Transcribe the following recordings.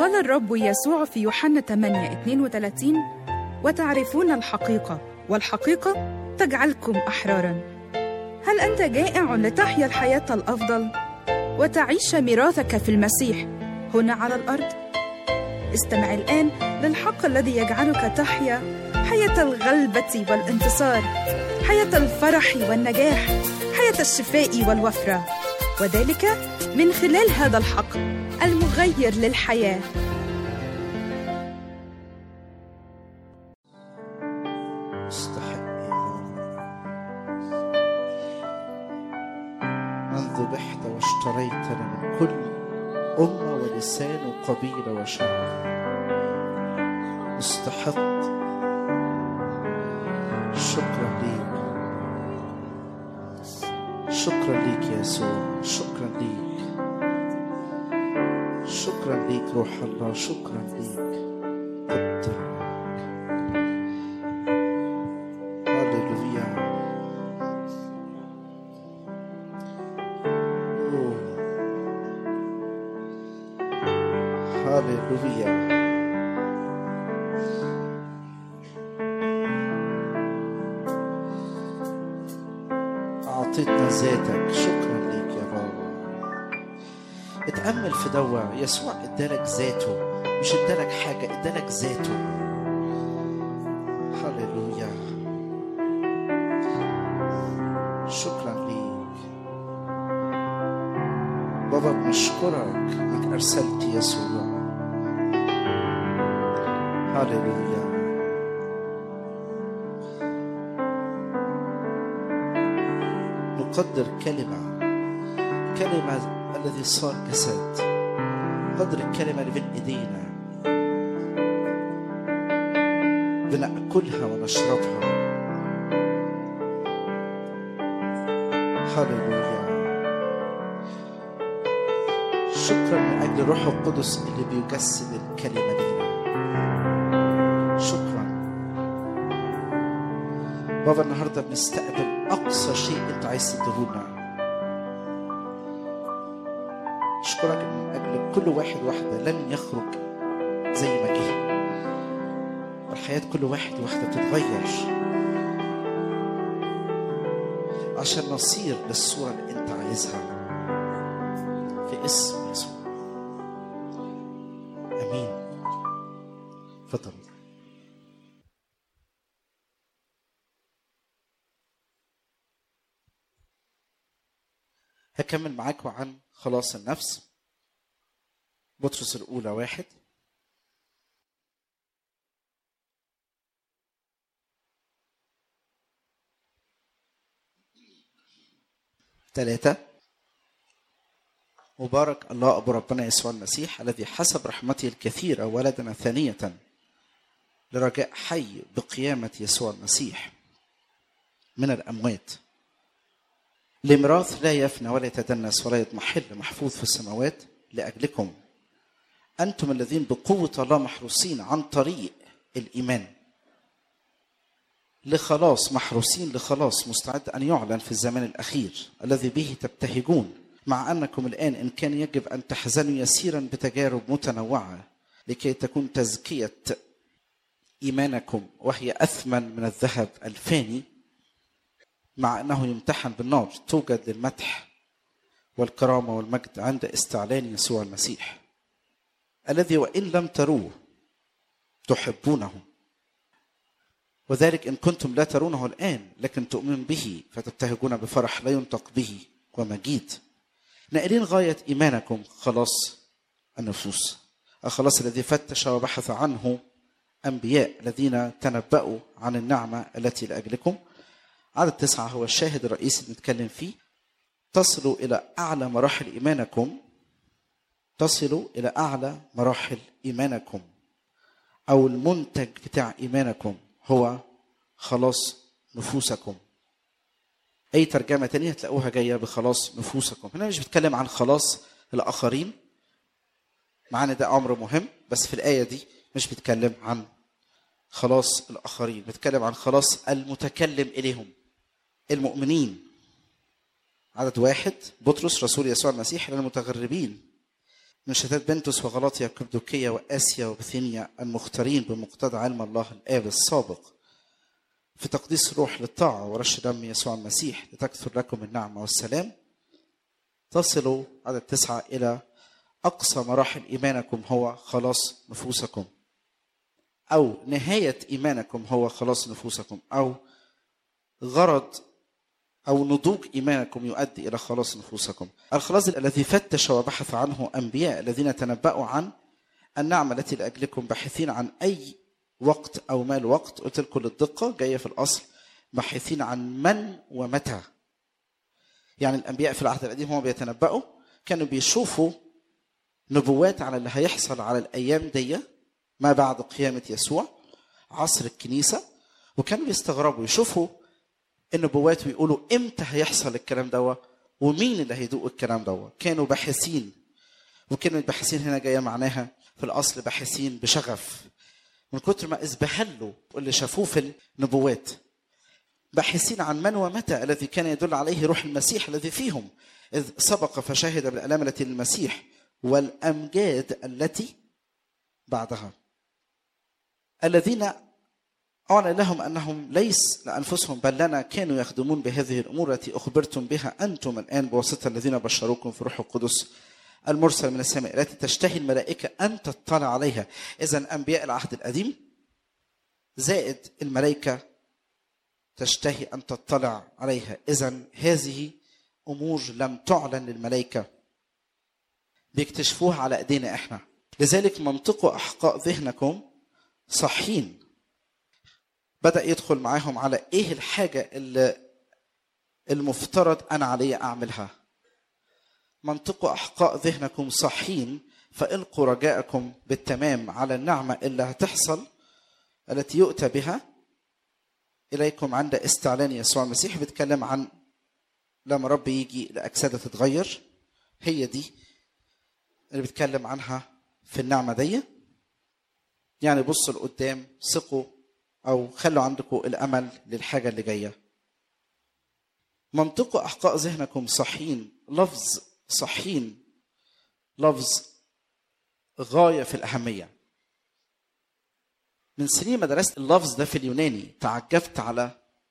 قال الرب يسوع في يوحنا 8 32 وتعرفون الحقيقة والحقيقة تجعلكم أحرارا هل أنت جائع لتحيا الحياة الأفضل وتعيش ميراثك في المسيح هنا على الأرض؟ استمع الآن للحق الذي يجعلك تحيا حياة الغلبة والانتصار حياة الفرح والنجاح حياة الشفاء والوفرة وذلك من خلال هذا الحق المغير للحياه استحق يا رب من ذبحت واشتريتنا من كل أمة ولسان وقبيلة وشعب استحق شكرا ليك شكرا ليك يا يسوع شكرا ليك شكرا ليك روح الله شكرا ليك قدرك هللويا أوه. هللويا أعطيتنا ذاتك شكرا ليك يا بابا اتأمل في دوا يسوع ادالك ذاته مش ادالك حاجة ادالك ذاته هللويا شكرا ليك بابا بنشكرك انك ارسلت يسوع هللويا نقدر كلمة كلمة الذي صار جسد قدر الكلمة اللي بين ايدينا بناكلها ونشربها هللويا شكرا من اجل الروح القدس اللي بيجسد الكلمه لينا شكرا بابا النهارده بنستقبل اقصى شيء انت عايز تديهولنا اشكرك من اجل كل واحد واحده لم يخرج زي ما جه والحياه كل واحد واحده بتتغير عشان نصير للصوره اللي انت عايزها في اسم يسوع امين اتفضل هكمل معاكم عن خلاص النفس بطرس الأولى واحد ثلاثة مبارك الله أبو ربنا يسوع المسيح الذي حسب رحمته الكثيرة ولدنا ثانية لرجاء حي بقيامة يسوع المسيح من الأموات لميراث لا يفنى ولا يتدنس ولا يضمحل محفوظ في السماوات لأجلكم أنتم الذين بقوة الله محروسين عن طريق الإيمان لخلاص محروسين لخلاص مستعد أن يعلن في الزمان الأخير الذي به تبتهجون مع أنكم الآن إن كان يجب أن تحزنوا يسيرا بتجارب متنوعة لكي تكون تزكية إيمانكم وهي أثمن من الذهب الفاني مع أنه يمتحن بالنار توجد للمدح والكرامة والمجد عند استعلان يسوع المسيح الذي وإن لم تروه تحبونه وذلك إن كنتم لا ترونه الآن لكن تؤمن به فتبتهجون بفرح لا ينطق به ومجيد نائلين غاية إيمانكم خلاص النفوس الخلاص الذي فتش وبحث عنه أنبياء الذين تنبأوا عن النعمة التي لأجلكم عدد تسعة هو الشاهد الرئيسي اللي نتكلم فيه تصلوا إلى أعلى مراحل إيمانكم تصلوا إلى أعلى مراحل إيمانكم أو المنتج بتاع إيمانكم هو خلاص نفوسكم أي ترجمة تانية هتلاقوها جاية بخلاص نفوسكم هنا مش بتكلم عن خلاص الآخرين مع ان ده امر مهم بس في الايه دي مش بيتكلم عن خلاص الاخرين بيتكلم عن خلاص المتكلم اليهم المؤمنين عدد واحد بطرس رسول يسوع المسيح للمتغربين من شتات بنتس وغلاطيا وكبدوكية وآسيا وبثينيا المختارين بمقتضى علم الله الآب السابق في تقديس الروح للطاعة ورش دم يسوع المسيح لتكثر لكم النعمة والسلام تصلوا عدد تسعة إلى أقصى مراحل إيمانكم هو خلاص نفوسكم أو نهاية إيمانكم هو خلاص نفوسكم أو غرض أو نضوج إيمانكم يؤدي إلى خلاص نفوسكم الخلاص الذي فتش وبحث عنه أنبياء الذين تنبأوا عن النعمة التي لأجلكم باحثين عن أي وقت أو ما الوقت قلت لكم للدقة جاية في الأصل باحثين عن من ومتى يعني الأنبياء في العهد القديم هم بيتنبأوا كانوا بيشوفوا نبوات على اللي هيحصل على الأيام دي ما بعد قيامة يسوع عصر الكنيسة وكانوا بيستغربوا يشوفوا النبوات ويقولوا امتى هيحصل الكلام دوا ومين اللي هيدوق الكلام دوا كانوا باحثين وكلمة باحثين هنا جاية معناها في الأصل باحثين بشغف من كتر ما ازبهلوا واللي شافوه في النبوات باحثين عن من ومتى الذي كان يدل عليه روح المسيح الذي فيهم إذ سبق فشهد بالآلام التي للمسيح والأمجاد التي بعدها الذين أعلن لهم أنهم ليس لأنفسهم بل لنا كانوا يخدمون بهذه الأمور التي أخبرتم بها أنتم الآن بواسطة الذين بشروكم في روح القدس المرسل من السماء التي تشتهي الملائكة أن تطلع عليها إذا أنبياء العهد القديم زائد الملائكة تشتهي أن تطلع عليها إذا هذه أمور لم تعلن للملائكة بيكتشفوها على أيدينا إحنا لذلك منطقوا أحقاء ذهنكم صحين بدأ يدخل معاهم على إيه الحاجة اللي المفترض أنا علي أعملها منطقوا أحقاء ذهنكم صحين فإلقوا رجاءكم بالتمام على النعمة اللي هتحصل التي يؤتى بها إليكم عند استعلان يسوع المسيح بيتكلم عن لما رب يجي الأجساد تتغير هي دي اللي بيتكلم عنها في النعمة دي يعني بصوا لقدام ثقوا أو خلوا عندكم الأمل للحاجة اللي جاية منطقوا أحقاء ذهنكم صحين لفظ صحين لفظ غاية في الأهمية من سنين ما درست اللفظ ده في اليوناني تعجبت على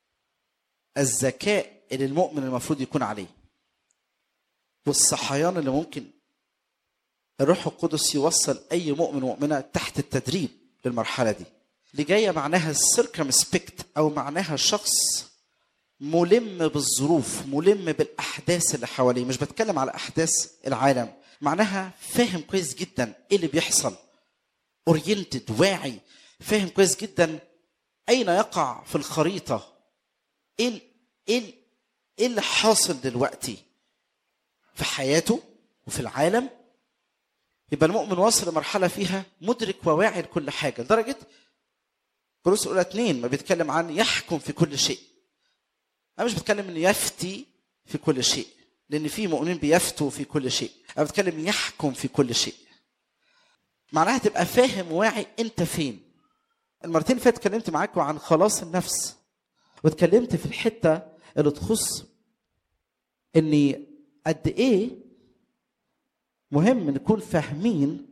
الذكاء اللي المؤمن المفروض يكون عليه والصحيان اللي ممكن الروح القدس يوصل اي مؤمن ومؤمنه تحت التدريب للمرحله دي اللي جايه معناها السيركمسبكت او معناها شخص ملم بالظروف ملم بالاحداث اللي حواليه مش بتكلم على احداث العالم معناها فاهم كويس جدا ايه اللي بيحصل اورينتد واعي فاهم كويس جدا اين يقع في الخريطه ايه ايه ايه اللي حاصل دلوقتي في حياته وفي العالم يبقى المؤمن واصل لمرحله فيها مدرك وواعي لكل حاجه لدرجه كورنثوس الاولى اثنين ما بيتكلم عن يحكم في كل شيء انا مش بتكلم انه يفتي في كل شيء لان في مؤمنين بيفتوا في كل شيء انا بتكلم يحكم في كل شيء معناها تبقى فاهم واعي انت فين المرتين اللي فاتت اتكلمت معاكم عن خلاص النفس واتكلمت في الحته اللي تخص اني قد ايه مهم نكون فاهمين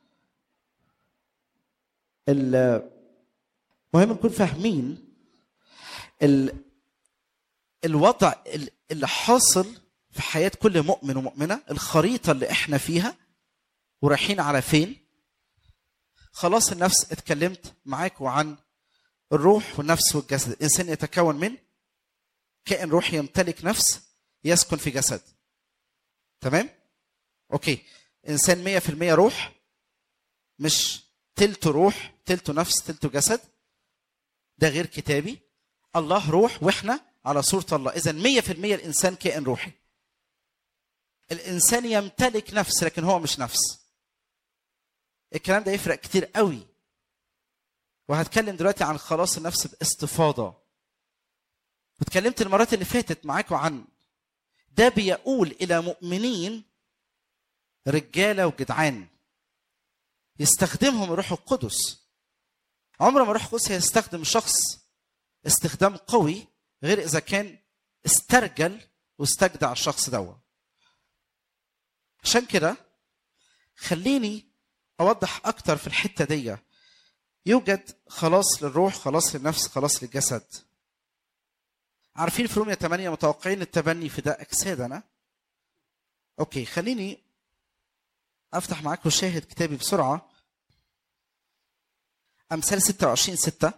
مهم نكون فاهمين ال... الوضع اللي حاصل في حياة كل مؤمن ومؤمنة الخريطة اللي احنا فيها ورايحين على فين خلاص النفس اتكلمت معاكم عن الروح والنفس والجسد الإنسان يتكون من كائن روحي يمتلك نفس يسكن في جسد تمام اوكي انسان 100% روح مش تلته روح تلته نفس تلته جسد ده غير كتابي الله روح واحنا على صورة الله اذا 100% الانسان كائن روحي الانسان يمتلك نفس لكن هو مش نفس الكلام ده يفرق كتير قوي وهتكلم دلوقتي عن خلاص النفس باستفاضة واتكلمت المرات اللي فاتت معاكم عن ده بيقول الى مؤمنين رجاله وجدعان يستخدمهم الروح القدس عمر ما الروح القدس هيستخدم شخص استخدام قوي غير اذا كان استرجل واستجدع الشخص دوت عشان كده خليني اوضح اكتر في الحته دي يوجد خلاص للروح خلاص للنفس خلاص للجسد عارفين في رومية 8 متوقعين التبني في ده اجسادنا اوكي خليني افتح معاكم شاهد كتابي بسرعه امثال 26 6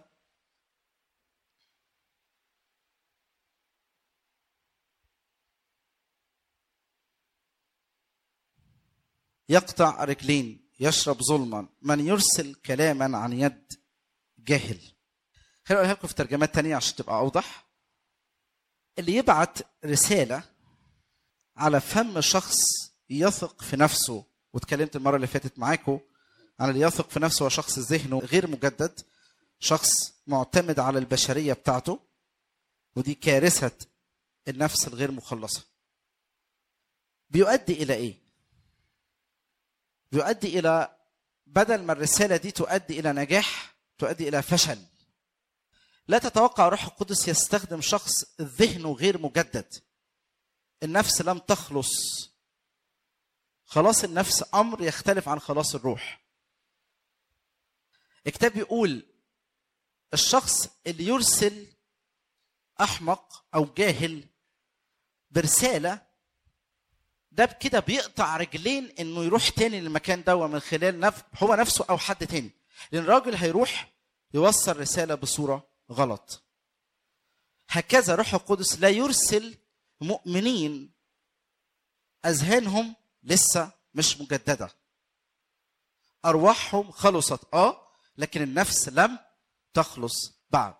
يقطع رجلين يشرب ظلما من يرسل كلاما عن يد جاهل خليني اقولها لكم في ترجمات تانية عشان تبقى اوضح اللي يبعت رسالة على فم شخص يثق في نفسه واتكلمت المرة اللي فاتت معاكم عن اللي يثق في نفسه هو شخص ذهنه غير مجدد شخص معتمد على البشرية بتاعته ودي كارثة النفس الغير مخلصة بيؤدي إلى إيه؟ بيؤدي الى بدل ما الرساله دي تؤدي الى نجاح تؤدي الى فشل لا تتوقع روح القدس يستخدم شخص ذهنه غير مجدد النفس لم تخلص خلاص النفس امر يختلف عن خلاص الروح الكتاب بيقول الشخص اللي يرسل احمق او جاهل برساله ده كده بيقطع رجلين انه يروح تاني للمكان ده من خلال نف... هو نفسه او حد تاني لان الراجل هيروح يوصل رساله بصوره غلط هكذا روح القدس لا يرسل مؤمنين اذهانهم لسه مش مجدده ارواحهم خلصت اه لكن النفس لم تخلص بعد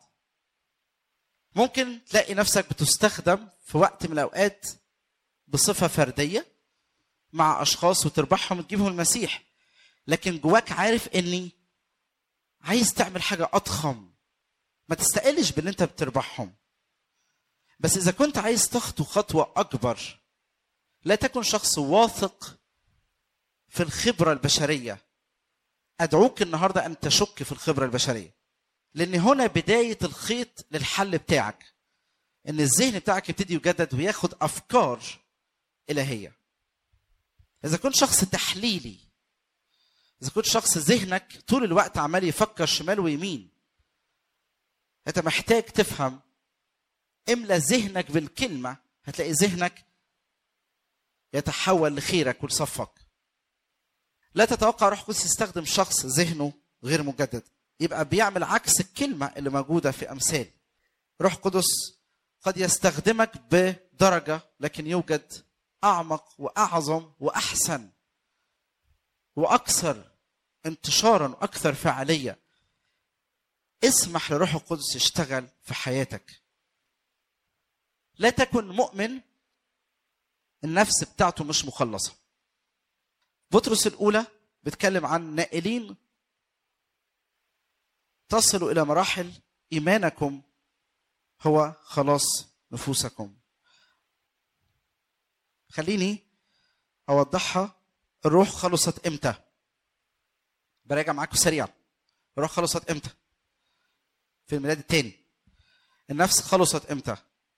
ممكن تلاقي نفسك بتستخدم في وقت من الاوقات بصفة فردية مع أشخاص وتربحهم وتجيبهم المسيح لكن جواك عارف إني عايز تعمل حاجة أضخم ما تستقلش باللي أنت بتربحهم بس إذا كنت عايز تخطو خطوة أكبر لا تكن شخص واثق في الخبرة البشرية أدعوك النهاردة أن تشك في الخبرة البشرية لأن هنا بداية الخيط للحل بتاعك إن الذهن بتاعك يبتدي يجدد وياخد أفكار إلهية إذا كنت شخص تحليلي إذا كنت شخص ذهنك طول الوقت عمال يفكر شمال ويمين أنت محتاج تفهم املى ذهنك بالكلمة هتلاقي ذهنك يتحول لخيرك ولصفك لا تتوقع روح القدس يستخدم شخص ذهنه غير مجدد يبقى بيعمل عكس الكلمة اللي موجودة في أمثال روح القدس قد يستخدمك بدرجة لكن يوجد أعمق وأعظم وأحسن وأكثر انتشارا وأكثر فعالية اسمح لروح القدس يشتغل في حياتك لا تكن مؤمن النفس بتاعته مش مخلصة بطرس الأولى بتكلم عن نائلين تصلوا إلى مراحل إيمانكم هو خلاص نفوسكم خليني اوضحها الروح خلصت امتى براجع معاكم سريعا الروح خلصت امتى في الميلاد الثاني النفس خلصت امتى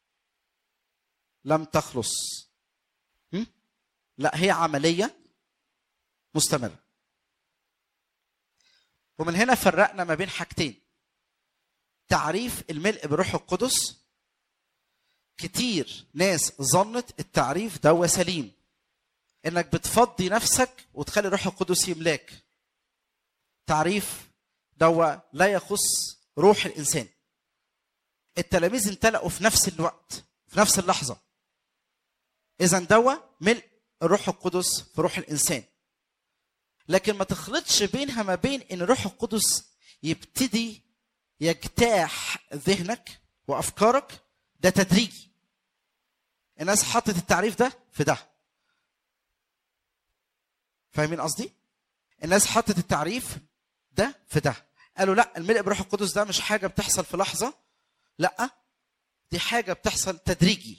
لم تخلص م? لا هي عمليه مستمره ومن هنا فرقنا ما بين حاجتين تعريف الملء بروح القدس كتير ناس ظنت التعريف ده سليم انك بتفضي نفسك وتخلي روح القدس يملاك تعريف دوا لا يخص روح الانسان التلاميذ امتلأوا في نفس الوقت في نفس اللحظه اذا دوا ملء الروح القدس في روح الانسان لكن ما تخلطش بينها ما بين ان روح القدس يبتدي يجتاح ذهنك وافكارك ده تدريجي الناس حطت التعريف ده في ده فاهمين قصدي الناس حطت التعريف ده في ده قالوا لا الملء بروح القدس ده مش حاجه بتحصل في لحظه لا دي حاجه بتحصل تدريجي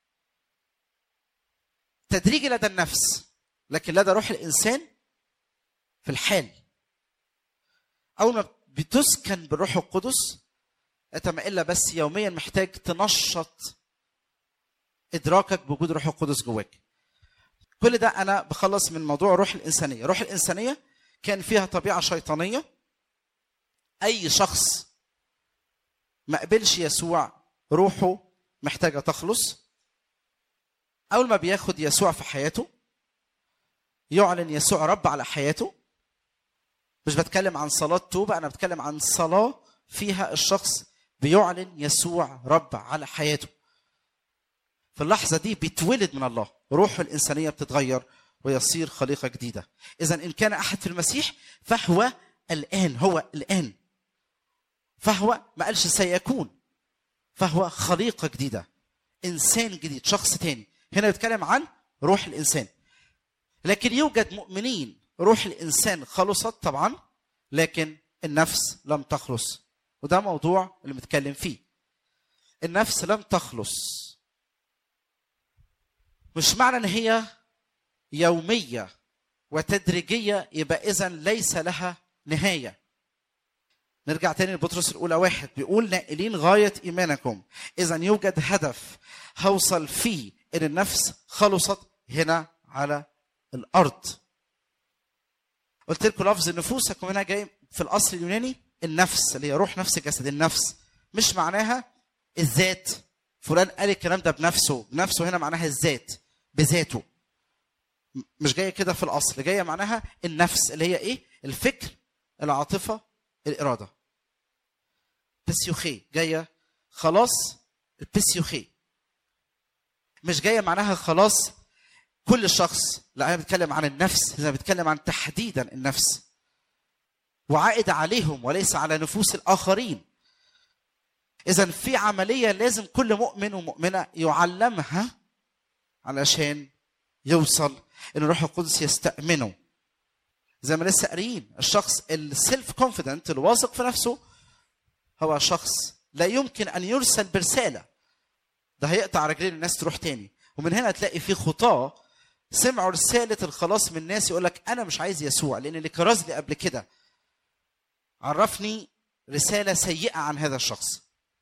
تدريجي لدى النفس لكن لدى روح الانسان في الحال اول ما بتسكن بالروح القدس انت ما الا بس يوميا محتاج تنشط ادراكك بوجود روح القدس جواك كل ده انا بخلص من موضوع روح الانسانيه روح الانسانيه كان فيها طبيعه شيطانيه اي شخص ما قبلش يسوع روحه محتاجه تخلص اول ما بياخد يسوع في حياته يعلن يسوع رب على حياته مش بتكلم عن صلاة توبة أنا بتكلم عن صلاة فيها الشخص بيعلن يسوع رب على حياته في اللحظة دي بيتولد من الله روحه الإنسانية بتتغير ويصير خليقة جديدة إذا إن كان أحد في المسيح فهو الآن هو الآن فهو ما قالش سيكون فهو خليقة جديدة إنسان جديد شخص تاني هنا بيتكلم عن روح الإنسان لكن يوجد مؤمنين روح الإنسان خلصت طبعا لكن النفس لم تخلص وده موضوع اللي بنتكلم فيه النفس لم تخلص مش معنى ان هي يوميه وتدريجيه يبقى اذا ليس لها نهايه نرجع تاني لبطرس الاولى واحد بيقول نائلين غايه ايمانكم اذا يوجد هدف هوصل فيه ان النفس خلصت هنا على الارض قلت لكم لفظ نفوسكم هنا جاي في الاصل اليوناني النفس اللي هي روح نفس جسد النفس مش معناها الذات فلان قال الكلام ده بنفسه بنفسه هنا معناها الذات بذاته م- مش جايه كده في الاصل جايه معناها النفس اللي هي ايه الفكر العاطفه الاراده بسيوخي جايه خلاص البسيوخي مش جايه معناها خلاص كل شخص لا انا بتكلم عن النفس انا بتكلم عن تحديدا النفس وعائد عليهم وليس على نفوس الاخرين اذا في عمليه لازم كل مؤمن ومؤمنه يعلمها علشان يوصل ان الروح القدس يستأمنه زي ما لسه قاريين الشخص السيلف كونفيدنت الواثق في نفسه هو شخص لا يمكن ان يرسل برساله ده هيقطع رجلين الناس تروح تاني ومن هنا تلاقي في خطاه سمعوا رساله الخلاص من الناس يقول لك انا مش عايز يسوع لان اللي كرز لي قبل كده عرفني رساله سيئه عن هذا الشخص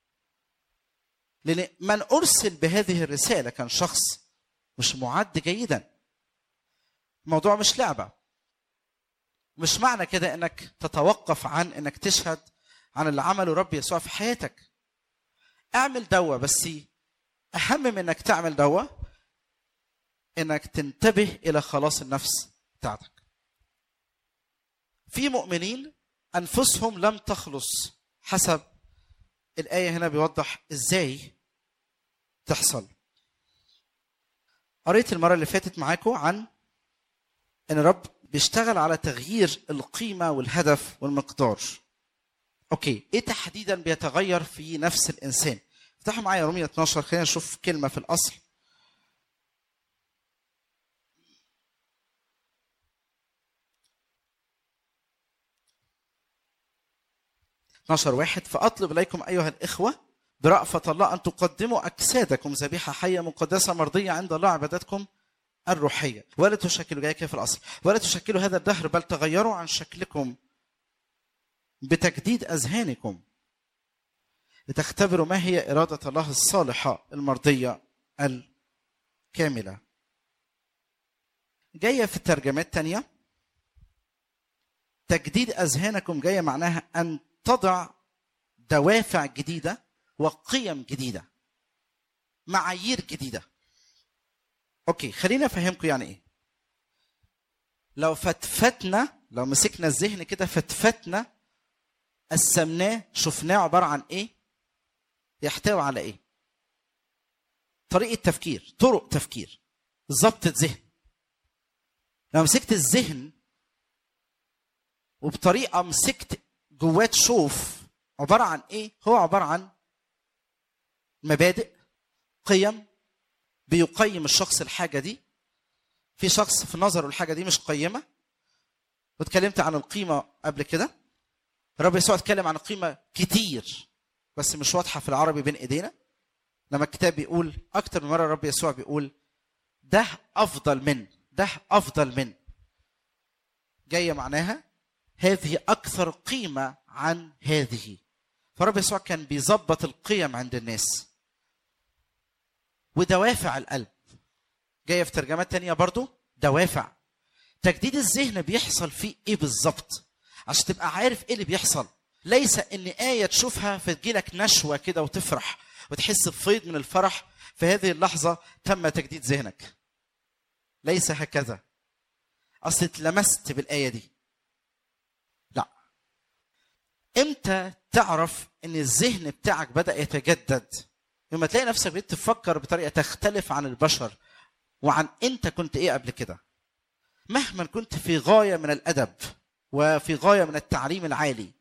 لان من ارسل بهذه الرساله كان شخص مش معد جيدا الموضوع مش لعبه مش معنى كده انك تتوقف عن انك تشهد عن اللي عمله رب يسوع في حياتك اعمل دوا بس اهم من انك تعمل دوا انك تنتبه الى خلاص النفس بتاعتك في مؤمنين انفسهم لم تخلص حسب الايه هنا بيوضح ازاي تحصل قريت المره اللي فاتت معاكم عن ان الرب بيشتغل على تغيير القيمه والهدف والمقدار اوكي ايه تحديدا بيتغير في نفس الانسان افتحوا معايا رومية 12 خلينا نشوف كلمه في الاصل اتناشر واحد فأطلب إليكم أيها الإخوة برأفة الله أن تقدموا أجسادكم ذبيحة حية مقدسة مرضية عند الله عبادتكم الروحية ولا تشكلوا جاي كده في الأصل ولا تشكلوا هذا الدهر بل تغيروا عن شكلكم بتجديد أذهانكم لتختبروا ما هي إرادة الله الصالحة المرضية الكاملة جاية في الترجمات تانية تجديد أذهانكم جاية معناها أن تضع دوافع جديدة وقيم جديدة معايير جديدة اوكي خليني افهمكم يعني ايه لو فتفتنا لو مسكنا الذهن كده فتفتنا قسمناه شفناه عبارة عن ايه يحتوي على ايه طريقة تفكير طرق تفكير ضبط ذهن لو مسكت الذهن وبطريقة مسكت جواه تشوف عبارة عن ايه هو عبارة عن مبادئ قيم بيقيم الشخص الحاجه دي في شخص في نظره الحاجه دي مش قيمه واتكلمت عن القيمه قبل كده الرب يسوع اتكلم عن القيمه كتير بس مش واضحه في العربي بين ايدينا لما الكتاب بيقول اكتر من مره الرب يسوع بيقول ده افضل من ده افضل من جايه معناها هذه اكثر قيمه عن هذه فالرب يسوع كان بيظبط القيم عند الناس ودوافع القلب جايه في ترجمات تانية برضو دوافع تجديد الذهن بيحصل فيه ايه بالظبط عشان تبقى عارف ايه اللي بيحصل ليس ان ايه تشوفها فتجيلك نشوه كده وتفرح وتحس بفيض من الفرح في هذه اللحظه تم تجديد ذهنك ليس هكذا اصل اتلمست بالايه دي لا امتى تعرف ان الذهن بتاعك بدا يتجدد لما تلاقي نفسك بقيت تفكر بطريقه تختلف عن البشر وعن انت كنت ايه قبل كده مهما كنت في غايه من الادب وفي غايه من التعليم العالي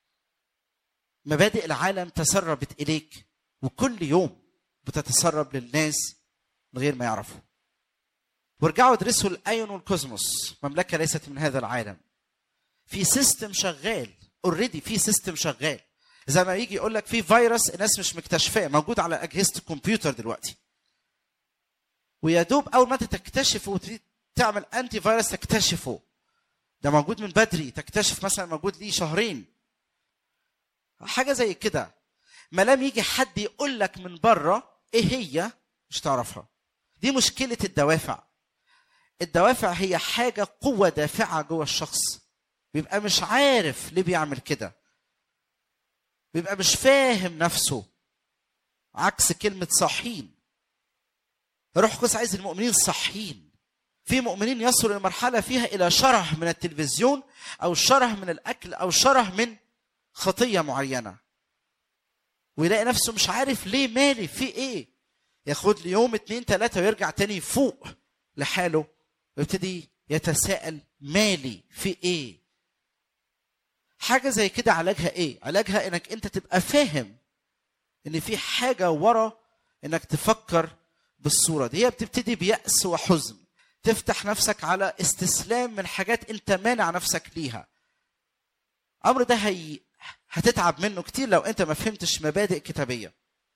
مبادئ العالم تسربت اليك وكل يوم بتتسرب للناس من غير ما يعرفوا وارجعوا ادرسوا الايون والكوزموس مملكه ليست من هذا العالم في سيستم شغال اوريدي في سيستم شغال زي ما يجي يقول لك في فيروس الناس مش مكتشفاه موجود على اجهزه الكمبيوتر دلوقتي ويا دوب اول ما انت تكتشفه وتبتدي تعمل انتي فيروس تكتشفه ده موجود من بدري تكتشف مثلا موجود ليه شهرين حاجه زي كده ما لم يجي حد يقول لك من بره ايه هي مش تعرفها دي مشكله الدوافع الدوافع هي حاجه قوه دافعه جوه الشخص بيبقى مش عارف ليه بيعمل كده بيبقى مش فاهم نفسه عكس كلمه صحين روح قدس عايز المؤمنين صحين في مؤمنين يصلوا لمرحلة فيها إلى شره من التلفزيون أو شره من الأكل أو شره من خطية معينة ويلاقي نفسه مش عارف ليه مالي في إيه ياخد لي يوم اتنين تلاتة ويرجع تاني فوق لحاله ويبتدي يتساءل مالي في إيه حاجة زي كده علاجها إيه علاجها إنك أنت تبقى فاهم إن في حاجة ورا إنك تفكر بالصورة دي هي بتبتدي بيأس وحزن تفتح نفسك على استسلام من حاجات انت مانع نفسك ليها الامر ده هي هتتعب منه كتير لو انت ما فهمتش مبادئ كتابيه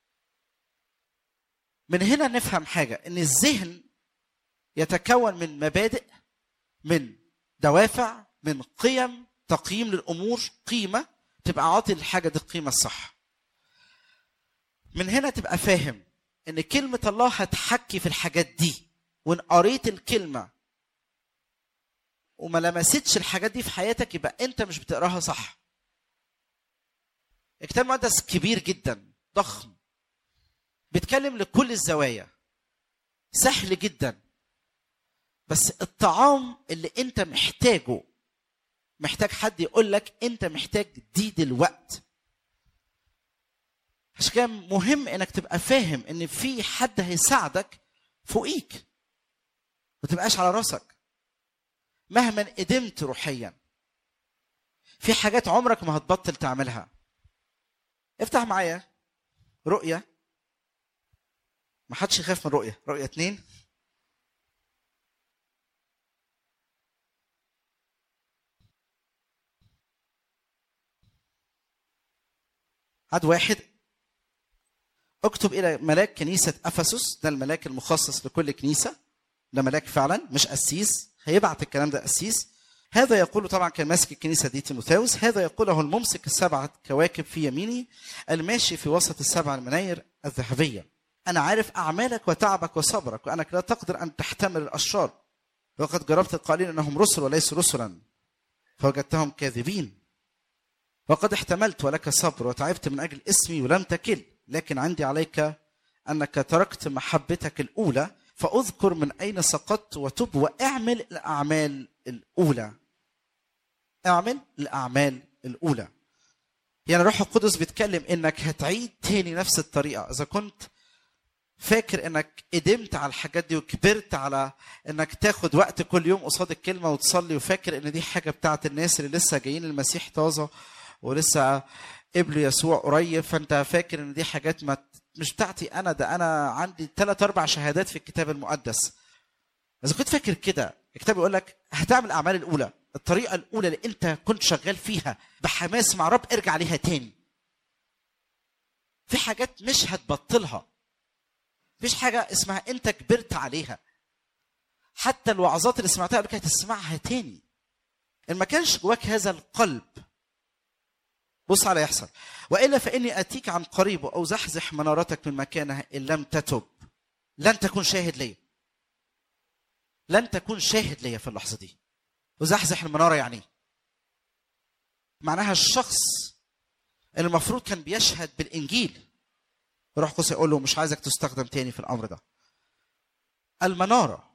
من هنا نفهم حاجه ان الذهن يتكون من مبادئ من دوافع من قيم تقييم للامور قيمه تبقى عاطي الحاجه دي القيمه الصح من هنا تبقى فاهم ان كلمه الله هتحكي في الحاجات دي وان قريت الكلمه وما لمستش الحاجات دي في حياتك يبقى انت مش بتقراها صح الكتاب المقدس كبير جدا ضخم بيتكلم لكل الزوايا سهل جدا بس الطعام اللي انت محتاجه محتاج حد يقول لك انت محتاج دي دلوقت عشان كده مهم انك تبقى فاهم ان في حد هيساعدك فوقيك ما تبقاش على راسك مهما قدمت روحيا في حاجات عمرك ما هتبطل تعملها افتح معايا رؤية ما حدش يخاف من رؤية رؤية اتنين عد واحد اكتب الى ملاك كنيسه افسس ده الملاك المخصص لكل كنيسه ده ملاك فعلا مش قسيس هيبعت الكلام ده قسيس هذا يقول طبعا كان ماسك الكنيسه دي تيموثاوس هذا يقوله الممسك السبعه كواكب في يمينه الماشي في وسط السبع المناير الذهبيه انا عارف اعمالك وتعبك وصبرك وانك لا تقدر ان تحتمل الاشرار وقد جربت القائلين انهم رسل وليسوا رسلا فوجدتهم كاذبين وقد احتملت ولك صبر وتعبت من اجل اسمي ولم تكل لكن عندي عليك انك تركت محبتك الاولى فاذكر من اين سقطت وتب واعمل الاعمال الاولى اعمل الاعمال الاولى يعني الروح القدس بيتكلم انك هتعيد تاني نفس الطريقه اذا كنت فاكر انك قدمت على الحاجات دي وكبرت على انك تاخد وقت كل يوم قصاد الكلمه وتصلي وفاكر ان دي حاجه بتاعت الناس اللي لسه جايين المسيح طازه ولسه قبلوا يسوع قريب فانت فاكر ان دي حاجات ما مش بتاعتي انا ده انا عندي ثلاث اربع شهادات في الكتاب المقدس اذا كنت فاكر كده الكتاب يقول لك هتعمل الاعمال الاولى الطريقه الاولى اللي انت كنت شغال فيها بحماس مع رب ارجع ليها تاني في حاجات مش هتبطلها مفيش حاجه اسمها انت كبرت عليها حتى الوعظات اللي سمعتها قبل كده هتسمعها تاني ان ما كانش جواك هذا القلب بص على يحصل والا فاني اتيك عن قريب او زحزح منارتك من مكانها ان لم تتب لن تكون شاهد لي لن تكون شاهد ليا في اللحظه دي وزحزح المناره يعني إيه؟ معناها الشخص اللي المفروض كان بيشهد بالانجيل روح قدس يقول له مش عايزك تستخدم تاني في الامر ده المناره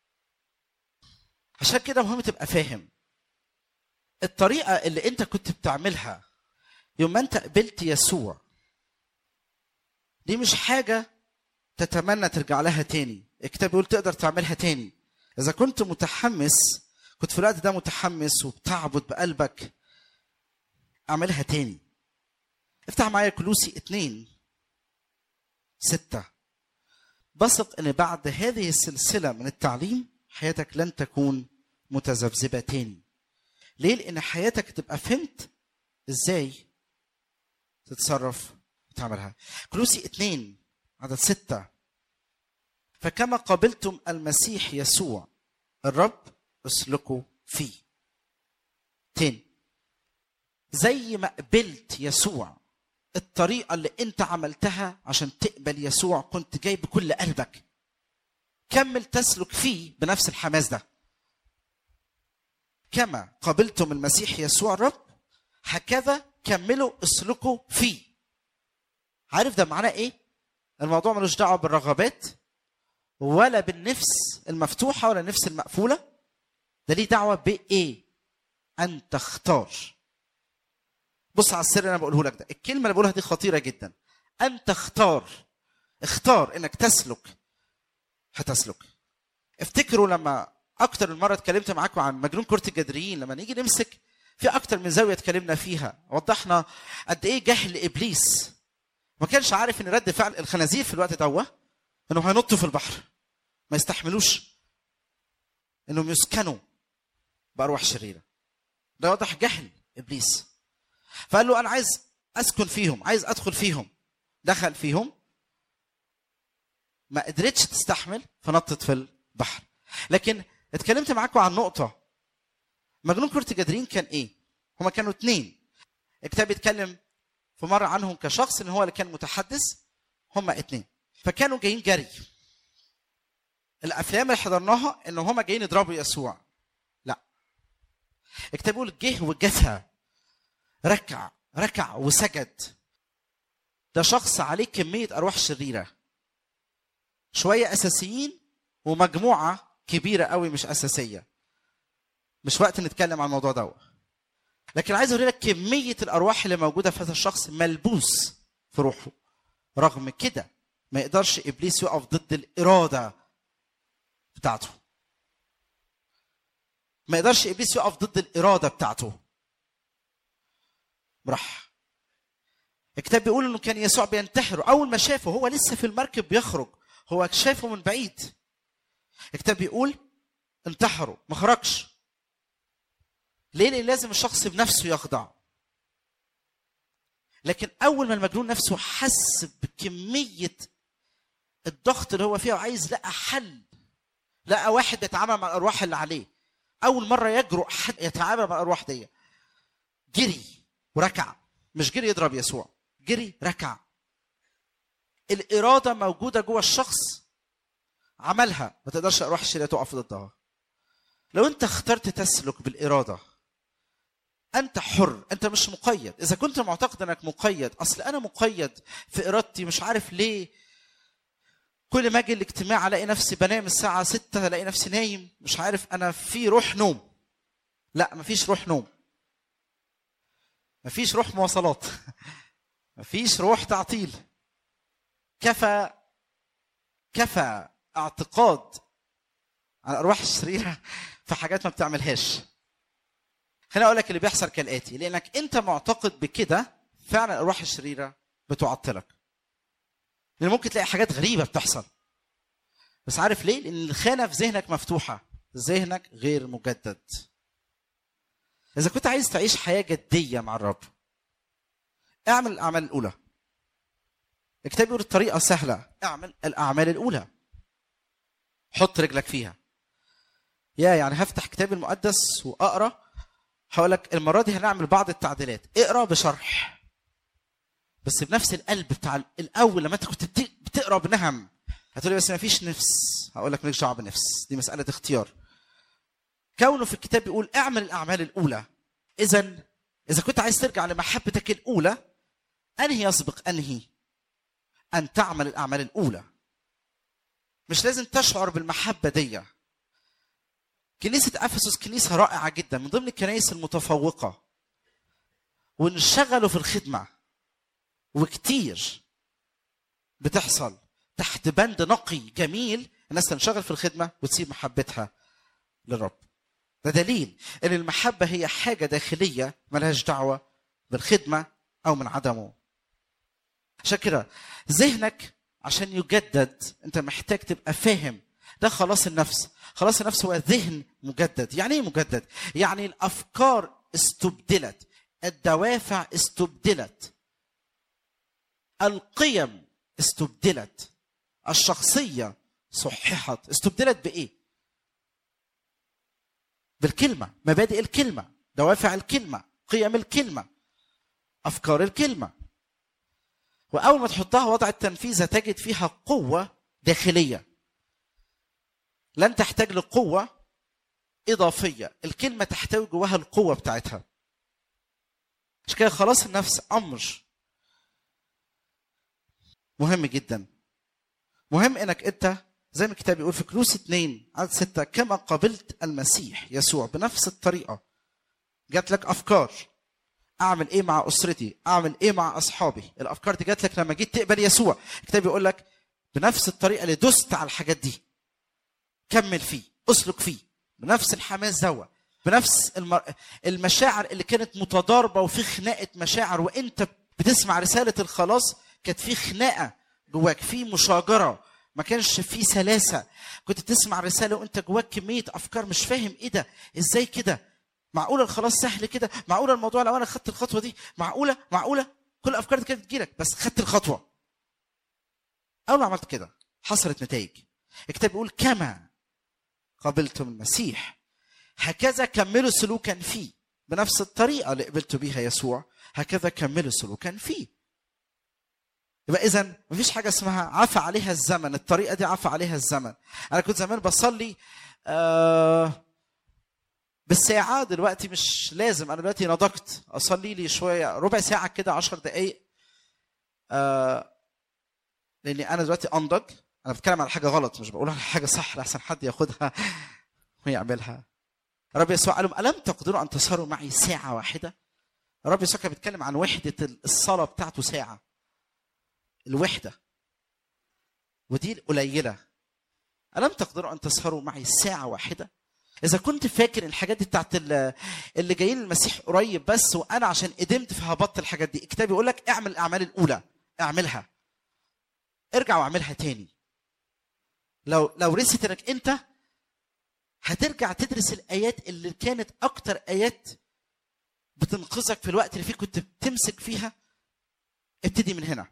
عشان كده مهم تبقى فاهم الطريقه اللي انت كنت بتعملها يوم ما انت قبلت يسوع دي مش حاجه تتمنى ترجع لها تاني الكتاب بيقول تقدر تعملها تاني اذا كنت متحمس كنت في الوقت ده متحمس وبتعبد بقلبك اعملها تاني افتح معايا كلوسي اتنين ستة بثق ان بعد هذه السلسلة من التعليم حياتك لن تكون متذبذبة تاني ليه؟ لأن حياتك تبقى فهمت ازاي تتصرف وتعملها كلوسي اتنين عدد ستة فكما قبلتم المسيح يسوع الرب اسلكوا فيه تاني زي ما قبلت يسوع الطريقة اللي انت عملتها عشان تقبل يسوع كنت جاي بكل قلبك كمل تسلك فيه بنفس الحماس ده كما قبلتم المسيح يسوع الرب هكذا كملوا اسلكوا فيه عارف ده معناه ايه الموضوع ملوش دعوه بالرغبات ولا بالنفس المفتوحه ولا النفس المقفوله ده ليه دعوه بايه ان تختار بص على السر اللي انا بقوله لك ده الكلمه اللي بقولها دي خطيره جدا ان تختار اختار انك تسلك هتسلك افتكروا لما اكتر من مره اتكلمت معاكم عن مجنون كره الجدريين لما نيجي نمسك في اكتر من زاويه اتكلمنا فيها وضحنا قد ايه جهل ابليس ما كانش عارف ان رد فعل الخنازير في الوقت ده انهم هينطوا في البحر ما يستحملوش انهم يسكنوا بارواح شريره ده واضح جهل ابليس فقال له انا عايز اسكن فيهم عايز ادخل فيهم دخل فيهم ما قدرتش تستحمل فنطت في البحر لكن اتكلمت معاكم عن نقطه مجنون كرة الجدرين كان ايه هما كانوا اتنين الكتاب بيتكلم في مرة عنهم كشخص ان هو اللي كان متحدث هما اتنين فكانوا جايين جري الافلام اللي حضرناها ان هما جايين يضربوا يسوع لا الكتاب بيقول جه وجثى ركع ركع وسجد ده شخص عليه كمية أرواح شريرة شوية أساسيين ومجموعة كبيرة قوي مش أساسية مش وقت نتكلم عن الموضوع ده لكن عايز أوري لك كمية الأرواح اللي موجودة في هذا الشخص ملبوس في روحه رغم كده ما يقدرش إبليس يقف ضد الإرادة بتاعته ما يقدرش إبليس يقف ضد الإرادة بتاعته راح الكتاب بيقول انه كان يسوع بينتحره اول ما شافه هو لسه في المركب بيخرج هو شافه من بعيد الكتاب بيقول انتحروا ما خرجش ليه لان لازم الشخص بنفسه يخضع لكن اول ما المجنون نفسه حس بكميه الضغط اللي هو فيها وعايز لقى حل لقى واحد يتعامل مع الارواح اللي عليه اول مره يجرؤ حد يتعامل مع الارواح دي جري وركع مش جري يضرب يسوع جري ركع الإرادة موجودة جوه الشخص عملها ما تقدرش أروح الشريعة تقف ضدها لو أنت اخترت تسلك بالإرادة أنت حر أنت مش مقيد إذا كنت معتقد أنك مقيد أصل أنا مقيد في إرادتي مش عارف ليه كل ما أجي الاجتماع ألاقي نفسي بنام الساعة ستة ألاقي نفسي نايم مش عارف أنا في روح نوم لا مفيش روح نوم مفيش روح مواصلات مفيش روح تعطيل كفى كفى اعتقاد على الارواح الشريره في حاجات ما بتعملهاش خليني اقول لك اللي بيحصل كالاتي لانك انت معتقد بكده فعلا الارواح الشريره بتعطلك لان ممكن تلاقي حاجات غريبه بتحصل بس عارف ليه لان الخانه في ذهنك مفتوحه ذهنك غير مجدد إذا كنت عايز تعيش حياة جدية مع الرب اعمل الأعمال الأولى الكتاب بيقول الطريقة سهلة اعمل الأعمال الأولى حط رجلك فيها يا يعني هفتح كتاب المقدس وأقرأ هقول لك المرة دي هنعمل بعض التعديلات اقرأ بشرح بس بنفس القلب بتاع الأول لما أنت كنت بتقرأ بنهم هتقولي بس ما فيش نفس هقول لك مالكش دعوه بالنفس دي مساله اختيار كونه في الكتاب بيقول اعمل الاعمال الاولى اذا اذا كنت عايز ترجع لمحبتك الاولى انهي يسبق انهي ان تعمل الاعمال الاولى مش لازم تشعر بالمحبه دي كنيسه افسس كنيسه رائعه جدا من ضمن الكنائس المتفوقه وانشغلوا في الخدمه وكتير بتحصل تحت بند نقي جميل الناس تنشغل في الخدمه وتسيب محبتها للرب ده دليل ان المحبه هي حاجه داخليه ملهاش دعوه بالخدمه او من عدمه عشان كده ذهنك عشان يجدد انت محتاج تبقى فاهم ده خلاص النفس خلاص النفس هو ذهن مجدد يعني ايه مجدد يعني الافكار استبدلت الدوافع استبدلت القيم استبدلت الشخصيه صححت استبدلت بايه بالكلمه مبادئ الكلمه دوافع الكلمه قيم الكلمه افكار الكلمه واول ما تحطها وضع التنفيذ هتجد فيها قوه داخليه لن تحتاج لقوه اضافيه الكلمه تحتوي جواها القوه بتاعتها مش كده خلاص النفس امر مهم جدا مهم انك انت زي ما الكتاب بيقول في كلوس 2 عدد 6 كما قبلت المسيح يسوع بنفس الطريقه جات لك افكار اعمل ايه مع اسرتي اعمل ايه مع اصحابي الافكار دي جات لك لما جيت تقبل يسوع الكتاب بيقول لك بنفس الطريقه اللي دست على الحاجات دي كمل فيه اسلك فيه بنفس الحماس دوا بنفس المر... المشاعر اللي كانت متضاربه وفي خناقه مشاعر وانت بتسمع رساله الخلاص كانت في خناقه جواك في مشاجره ما كانش في سلاسه كنت تسمع رساله وانت جواك كميه افكار مش فاهم ايه ده ازاي كده معقوله الخلاص سهل كده معقوله الموضوع لو انا خدت الخطوه دي معقوله معقوله كل الافكار دي كانت تجيلك بس خدت الخطوه اول ما عملت كده حصلت نتائج الكتاب بيقول كما قبلتم المسيح هكذا كملوا سلوكا فيه بنفس الطريقه اللي قبلتوا بيها يسوع هكذا كملوا سلوكا فيه يبقى اذا مفيش حاجه اسمها عفى عليها الزمن الطريقه دي عفى عليها الزمن انا كنت زمان بصلي آه بالساعة دلوقتي مش لازم أنا دلوقتي نضجت أصلي لي شوية ربع ساعة كده عشر دقايق آه لأني أنا دلوقتي أنضج أنا بتكلم على حاجة غلط مش بقول على حاجة صح لأحسن حد ياخدها ويعملها رب يسوع قال لهم ألم تقدروا أن تسهروا معي ساعة واحدة؟ رب يسوع كان بيتكلم عن وحدة الصلاة بتاعته ساعة الوحدة ودي القليلة ألم تقدروا أن تسهروا معي ساعة واحدة؟ إذا كنت فاكر الحاجات دي بتاعت اللي جايين المسيح قريب بس وأنا عشان قدمت فهبطل الحاجات دي، الكتاب يقول لك اعمل الأعمال الأولى، اعملها. ارجع واعملها تاني. لو لو رست انك انت هترجع تدرس الايات اللي كانت اكتر ايات بتنقذك في الوقت اللي فيه كنت بتمسك فيها ابتدي من هنا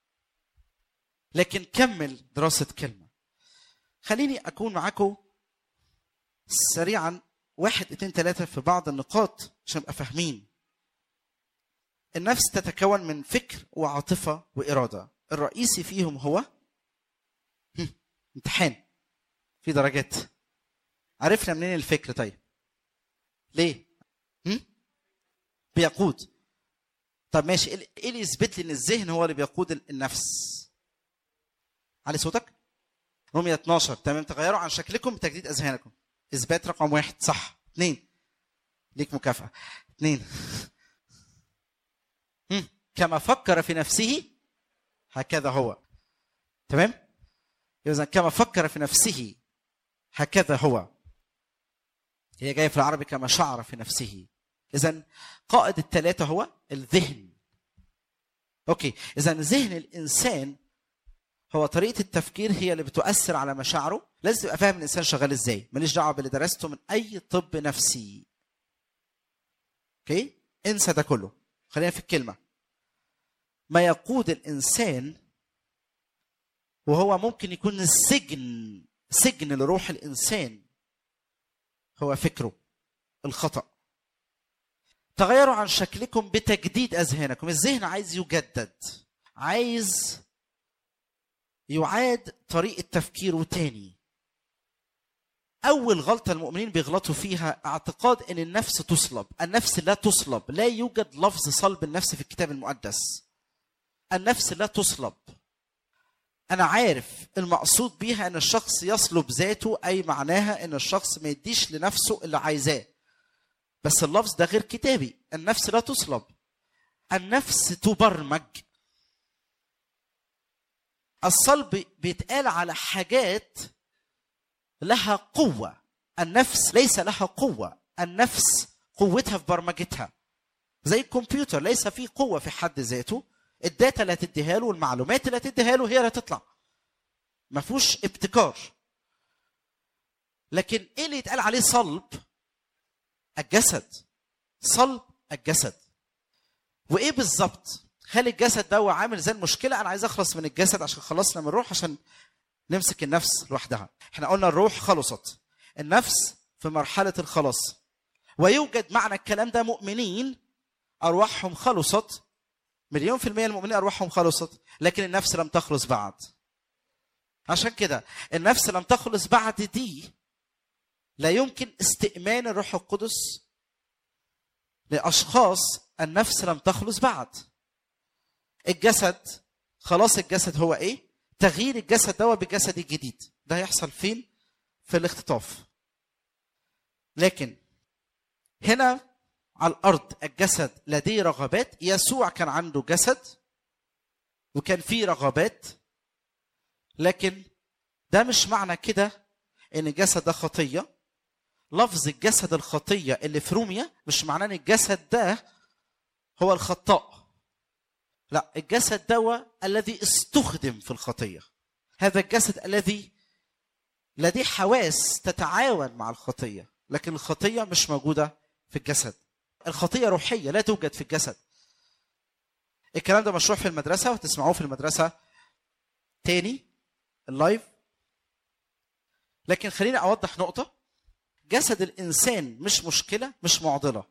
لكن كمل دراسة كلمة خليني أكون معاكم سريعا واحد اتنين تلاتة في بعض النقاط عشان نبقى فاهمين النفس تتكون من فكر وعاطفة وإرادة الرئيسي فيهم هو امتحان في درجات عرفنا منين الفكر طيب ليه هم؟ بيقود طب ماشي ايه اللي يثبت لي ان الذهن هو اللي بيقود النفس علي صوتك رومية 12 تمام تغيروا عن شكلكم بتجديد اذهانكم اثبات رقم واحد صح اثنين ليك مكافأة اثنين كما فكر في نفسه هكذا هو تمام إذا كما فكر في نفسه هكذا هو هي جايه في العربي كما شعر في نفسه اذا قائد الثلاثه هو الذهن اوكي اذا ذهن الانسان هو طريقه التفكير هي اللي بتؤثر على مشاعره لازم تبقى فاهم الانسان شغال ازاي ماليش دعوه باللي درسته من اي طب نفسي اوكي انسى ده كله خلينا في الكلمه ما يقود الانسان وهو ممكن يكون السجن سجن لروح الانسان هو فكره الخطا تغيروا عن شكلكم بتجديد اذهانكم الذهن عايز يجدد عايز يعاد طريقة تفكيره تاني أول غلطة المؤمنين بيغلطوا فيها اعتقاد أن النفس تصلب النفس لا تصلب لا يوجد لفظ صلب النفس في الكتاب المقدس النفس لا تصلب أنا عارف المقصود بيها أن الشخص يصلب ذاته أي معناها أن الشخص ما يديش لنفسه اللي عايزاه بس اللفظ ده غير كتابي النفس لا تصلب النفس تبرمج الصلب بيتقال على حاجات لها قوة النفس ليس لها قوة النفس قوتها في برمجتها زي الكمبيوتر ليس فيه قوة في حد ذاته الداتا اللي هتديها له والمعلومات اللي هتديها له هي اللي هتطلع ما فيهوش ابتكار لكن ايه اللي يتقال عليه صلب الجسد صلب الجسد وايه بالظبط خلي الجسد ده هو عامل زي المشكله انا عايز اخلص من الجسد عشان خلصنا من الروح عشان نمسك النفس لوحدها احنا قلنا الروح خلصت النفس في مرحله الخلاص ويوجد معنى الكلام ده مؤمنين ارواحهم خلصت مليون في المية المؤمنين أرواحهم خلصت لكن النفس لم تخلص بعد عشان كده النفس لم تخلص بعد دي لا يمكن استئمان الروح القدس لأشخاص النفس لم تخلص بعد الجسد خلاص الجسد هو ايه تغيير الجسد ده بجسد جديد ده هيحصل فين في الاختطاف لكن هنا على الارض الجسد لديه رغبات يسوع كان عنده جسد وكان فيه رغبات لكن ده مش معنى كده ان الجسد ده خطيه لفظ الجسد الخطيه اللي في روميا مش معناه ان الجسد ده هو الخطاء لا الجسد ده الذي استخدم في الخطيه هذا الجسد الذي لديه حواس تتعاون مع الخطيه لكن الخطيه مش موجوده في الجسد الخطيه روحيه لا توجد في الجسد الكلام ده مشروع في المدرسه وتسمعوه في المدرسه تاني اللايف لكن خليني اوضح نقطه جسد الانسان مش مشكله مش معضله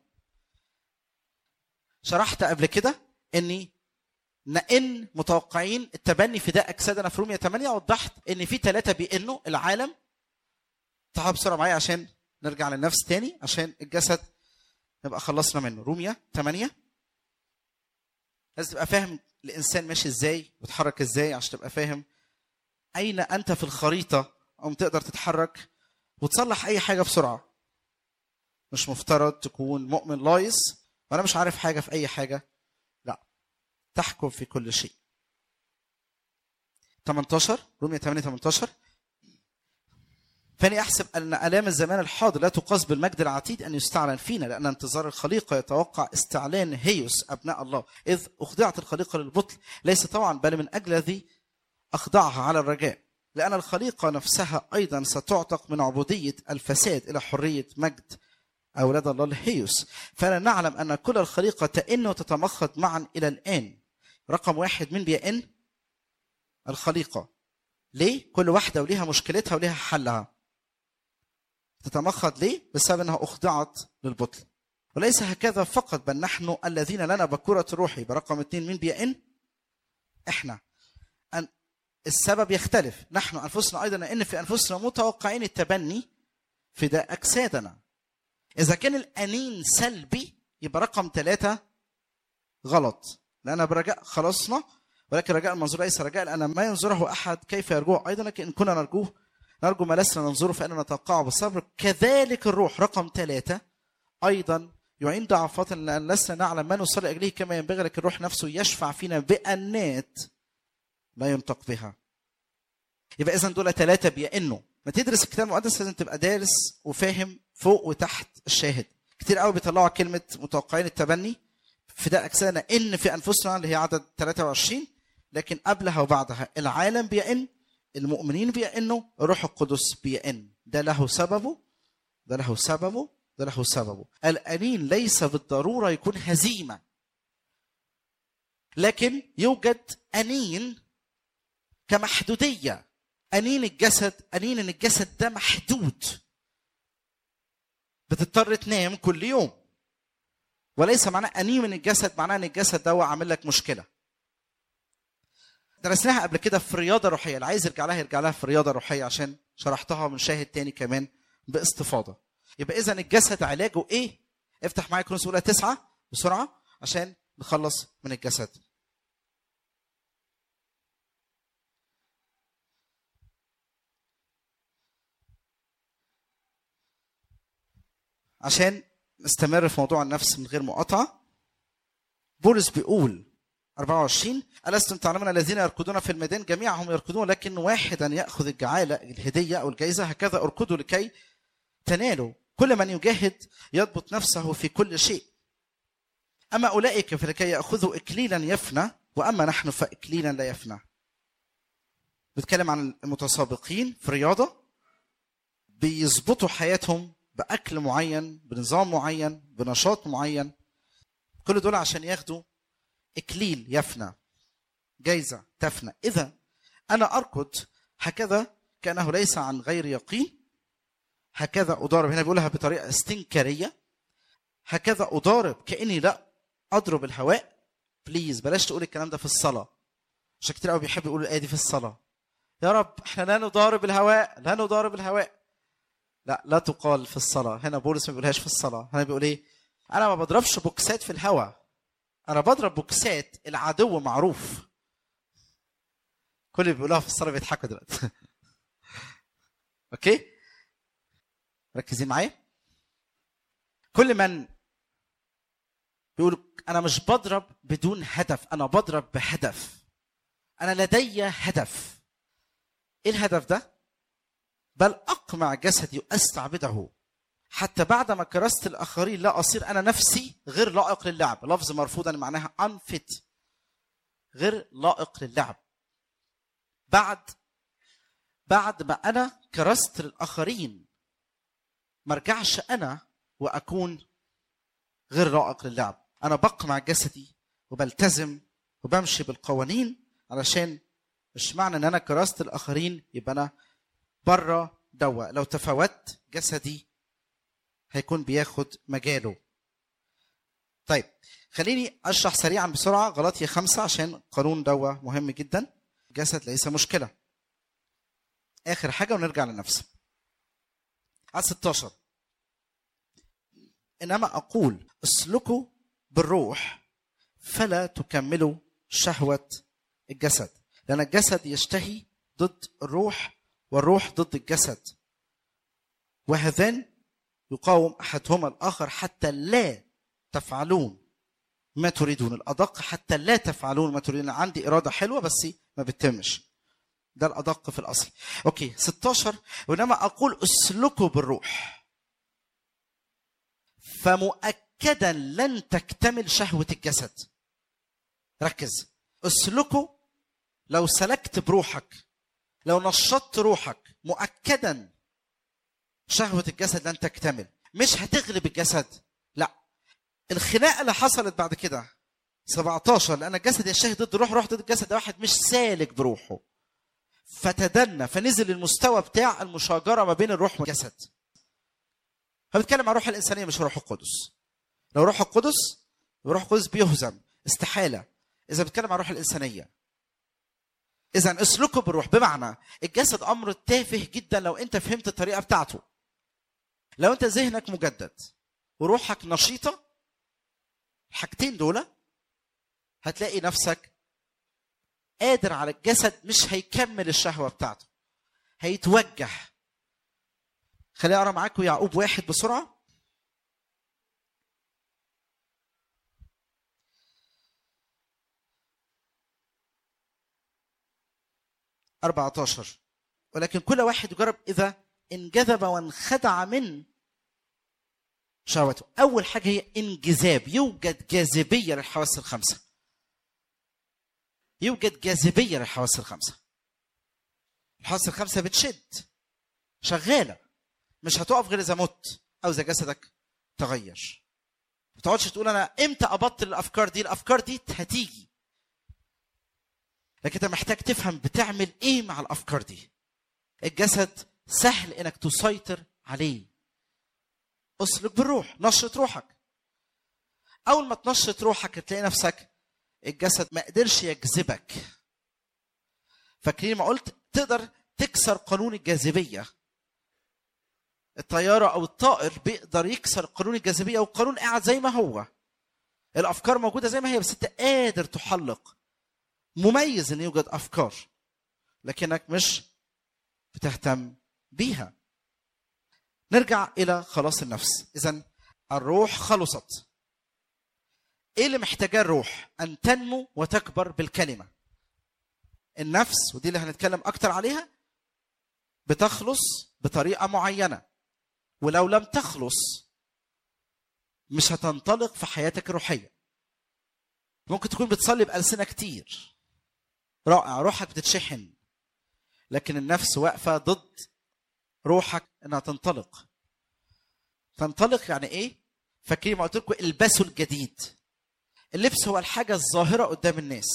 شرحت قبل كده اني نئن متوقعين التبني فداء اجسادنا في رومية 8 وضحت ان في ثلاثه بيئنوا العالم تعالوا بسرعه معايا عشان نرجع للنفس تاني عشان الجسد نبقى خلصنا منه رومية 8 لازم تبقى فاهم الانسان ماشي ازاي بيتحرك ازاي عشان تبقى فاهم اين انت في الخريطه او تقدر تتحرك وتصلح اي حاجه بسرعه مش مفترض تكون مؤمن لايص وانا مش عارف حاجه في اي حاجه لا تحكم في كل شيء 18 رومية 8 18 فاني احسب ان الام الزمان الحاضر لا تقاس بالمجد العتيد ان يستعلن فينا لان انتظار الخليقه يتوقع استعلان هيوس ابناء الله اذ اخضعت الخليقه للبطل ليس طوعا بل من اجل الذي اخضعها على الرجاء لان الخليقه نفسها ايضا ستعتق من عبوديه الفساد الى حريه مجد اولاد الله الهيوس فلا نعلم ان كل الخليقه تئن وتتمخض معا الى الان رقم واحد من بيئن الخليقه ليه كل واحده وليها مشكلتها وليها حلها تتمخض ليه؟ بسبب انها اخضعت للبطل. وليس هكذا فقط بل نحن الذين لنا بكورة روحي برقم اثنين من بيئن احنا أن السبب يختلف نحن انفسنا ايضا ان في انفسنا متوقعين التبني فداء اجسادنا. اذا كان الانين سلبي يبقى رقم ثلاثة غلط لان برجاء خلصنا ولكن رجاء المنظور ليس رجاء لان ما ينظره احد كيف يرجوه ايضا لكن ان كنا نرجوه نرجو ما لسنا ننظره فإننا نتوقعه بالصبر كذلك الروح رقم ثلاثة أيضا يعين ضعفاتنا لأن لسنا نعلم ما نصلي أجله كما ينبغي لكن الروح نفسه يشفع فينا بأنات لا ينطق بها يبقى إذا دول ثلاثة بيئنوا ما تدرس الكتاب المقدس لازم تبقى دارس وفاهم فوق وتحت الشاهد كتير قوي بيطلعوا كلمة متوقعين التبني فداء أجسادنا إن في أنفسنا اللي هي عدد 23 لكن قبلها وبعدها العالم بيئن المؤمنين بيئنوا الروح القدس بيئن ده له سببه ده له سببه ده له سببه الأنين ليس بالضرورة يكون هزيمة لكن يوجد أنين كمحدودية أنين الجسد أنين إن الجسد ده محدود بتضطر تنام كل يوم وليس معناه أنين من الجسد معناه إن الجسد ده هو عامل لك مشكلة درسناها قبل كده في رياضه روحيه اللي عايز يرجع لها يرجع لها في رياضه روحيه عشان شرحتها من شاهد تاني كمان باستفاضه يبقى اذا الجسد علاجه ايه افتح معايا كرونس اولى تسعة بسرعه عشان نخلص من الجسد عشان نستمر في موضوع النفس من غير مقاطعه بولس بيقول 24 ألستم تعلمون الذين يركضون في الميدان جميعهم يركضون لكن واحدا يأخذ الجعالة الهدية أو الجائزة هكذا اركضوا لكي تنالوا كل من يجاهد يضبط نفسه في كل شيء أما أولئك فلكي يأخذوا إكليلا يفنى وأما نحن فإكليلا لا يفنى بتكلم عن المتسابقين في الرياضة بيظبطوا حياتهم بأكل معين بنظام معين بنشاط معين كل دول عشان ياخدوا إكليل يفنى جايزة تفنى إذا أنا أركض هكذا كأنه ليس عن غير يقين هكذا أضارب هنا بيقولها بطريقة استنكارية هكذا أضارب كأني لا أضرب الهواء بليز بلاش تقول الكلام ده في الصلاة عشان كتير قوي بيحب يقولوا الآية دي في الصلاة يا رب احنا لا نضارب الهواء لا نضارب الهواء لا لا تقال في الصلاة هنا بولس ما بيقولهاش في الصلاة هنا بيقول ايه انا ما بضربش بوكسات في الهواء انا بضرب بوكسات العدو معروف كل اللي بيقولوها في الصلاة بيضحكوا دلوقتي اوكي مركزين معايا كل من بيقول انا مش بضرب بدون هدف انا بضرب بهدف انا لدي هدف ايه الهدف ده بل اقمع جسدي واستعبده حتى بعد ما كرست الاخرين لا اصير انا نفسي غير لائق للعب لفظ مرفوضا معناها unfit غير لائق للعب بعد بعد ما انا كرست للاخرين ما ارجعش انا واكون غير لائق للعب انا بقمع جسدي وبلتزم وبمشي بالقوانين علشان مش معنى ان انا كرست الاخرين يبقى انا بره دوا لو تفاوت جسدي هيكون بياخد مجاله طيب خليني اشرح سريعا بسرعه غلطية خمسة عشان قانون دوا مهم جدا جسد ليس مشكله اخر حاجه ونرجع لنفسي على 16 انما اقول اسلكوا بالروح فلا تكملوا شهوه الجسد لان الجسد يشتهي ضد الروح والروح ضد الجسد وهذان يقاوم احدهما الاخر حتى لا تفعلون ما تريدون الادق حتى لا تفعلون ما تريدون عندي اراده حلوه بس ما بتتمش ده الادق في الاصل اوكي 16 وانما اقول اسلكوا بالروح فمؤكدا لن تكتمل شهوه الجسد ركز اسلكوا لو سلكت بروحك لو نشطت روحك مؤكدا شهوة الجسد لن تكتمل مش هتغلب الجسد لا الخناقة اللي حصلت بعد كده 17 لأن الجسد يشتهي ضد الروح روح ضد الجسد ده واحد مش سالك بروحه فتدنى فنزل المستوى بتاع المشاجرة ما بين الروح والجسد فبتكلم عن روح الإنسانية مش روح القدس لو روح القدس روح القدس بيهزم استحالة إذا بتكلم عن روح الإنسانية اذا اسلكوا بالروح بمعنى الجسد امر تافه جدا لو انت فهمت الطريقه بتاعته لو انت ذهنك مجدد وروحك نشيطه الحاجتين دول هتلاقي نفسك قادر على الجسد مش هيكمل الشهوه بتاعته هيتوجه خليني اقرا معاكم يعقوب واحد بسرعه أربعة عشر ولكن كل واحد يجرب إذا انجذب وانخدع من شهوته أول حاجة هي انجذاب يوجد جاذبية للحواس الخمسة يوجد جاذبية للحواس الخمسة الحواس الخمسة بتشد شغالة مش هتقف غير إذا مت أو إذا جسدك تغير ما تقعدش تقول أنا إمتى أبطل الأفكار دي الأفكار دي هتيجي لكن انت محتاج تفهم بتعمل ايه مع الافكار دي الجسد سهل انك تسيطر عليه اسلك بالروح نشط روحك اول ما تنشط روحك تلاقي نفسك الجسد ما قدرش يجذبك فاكرين ما قلت تقدر تكسر قانون الجاذبيه الطياره او الطائر بيقدر يكسر قانون الجاذبيه والقانون قاعد زي ما هو الافكار موجوده زي ما هي بس انت قادر تحلق مميز ان يوجد افكار لكنك مش بتهتم بيها نرجع الى خلاص النفس اذا الروح خلصت ايه اللي محتاجاه الروح ان تنمو وتكبر بالكلمه النفس ودي اللي هنتكلم اكتر عليها بتخلص بطريقه معينه ولو لم تخلص مش هتنطلق في حياتك الروحيه ممكن تكون بتصلي بألسنة كتير رائع روحك بتتشحن لكن النفس واقفة ضد روحك انها تنطلق تنطلق يعني ايه فاكرين ما قلت لكم البسوا الجديد اللبس هو الحاجة الظاهرة قدام الناس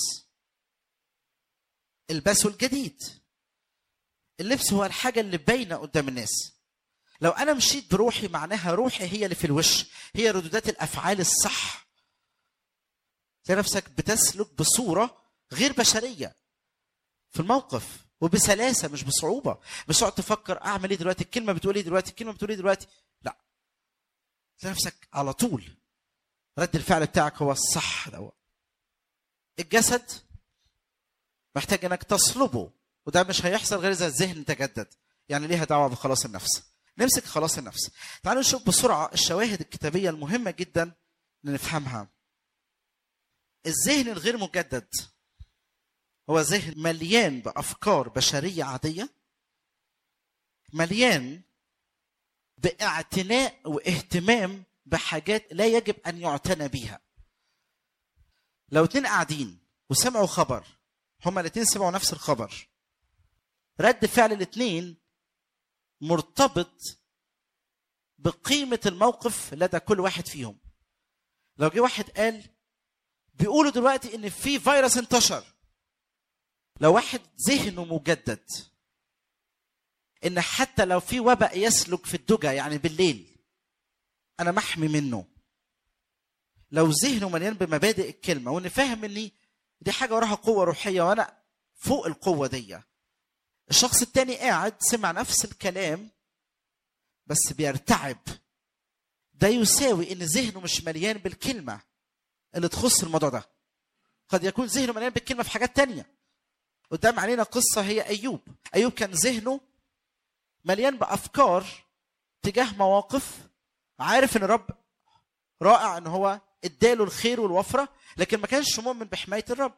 البسوا الجديد اللبس هو الحاجة اللي باينة قدام الناس لو أنا مشيت بروحي معناها روحي هي اللي في الوش هي ردودات الأفعال الصح تلاقي نفسك بتسلك بصورة غير بشرية في الموقف وبسلاسة مش بصعوبة مش تقعد تفكر أعمل إيه دلوقتي الكلمة بتقول إيه دلوقتي الكلمة بتقول إيه دلوقتي لا تلاقي نفسك على طول رد الفعل بتاعك هو الصح دوت الجسد محتاج انك تصلبه وده مش هيحصل غير اذا الذهن تجدد يعني ليها دعوه بخلاص النفس نمسك خلاص النفس تعالوا نشوف بسرعه الشواهد الكتابيه المهمه جدا نفهمها الذهن الغير مجدد هو ذهن مليان بافكار بشريه عاديه مليان باعتناء واهتمام بحاجات لا يجب ان يعتنى بيها لو اتنين قاعدين وسمعوا خبر هما الاتنين سمعوا نفس الخبر رد فعل الاتنين مرتبط بقيمة الموقف لدى كل واحد فيهم لو جه واحد قال بيقولوا دلوقتي ان في فيروس انتشر لو واحد ذهنه مجدد ان حتى لو في وباء يسلك في الدجى يعني بالليل انا محمي منه لو ذهنه مليان بمبادئ الكلمه وان فاهم اني دي حاجه وراها قوه روحيه وانا فوق القوه دي الشخص التاني قاعد سمع نفس الكلام بس بيرتعب ده يساوي ان ذهنه مش مليان بالكلمه اللي تخص الموضوع ده قد يكون ذهنه مليان بالكلمه في حاجات تانية قدام علينا قصه هي ايوب ايوب كان ذهنه مليان بافكار تجاه مواقف عارف ان الرب رائع ان هو اداله الخير والوفره لكن ما كانش مؤمن بحمايه الرب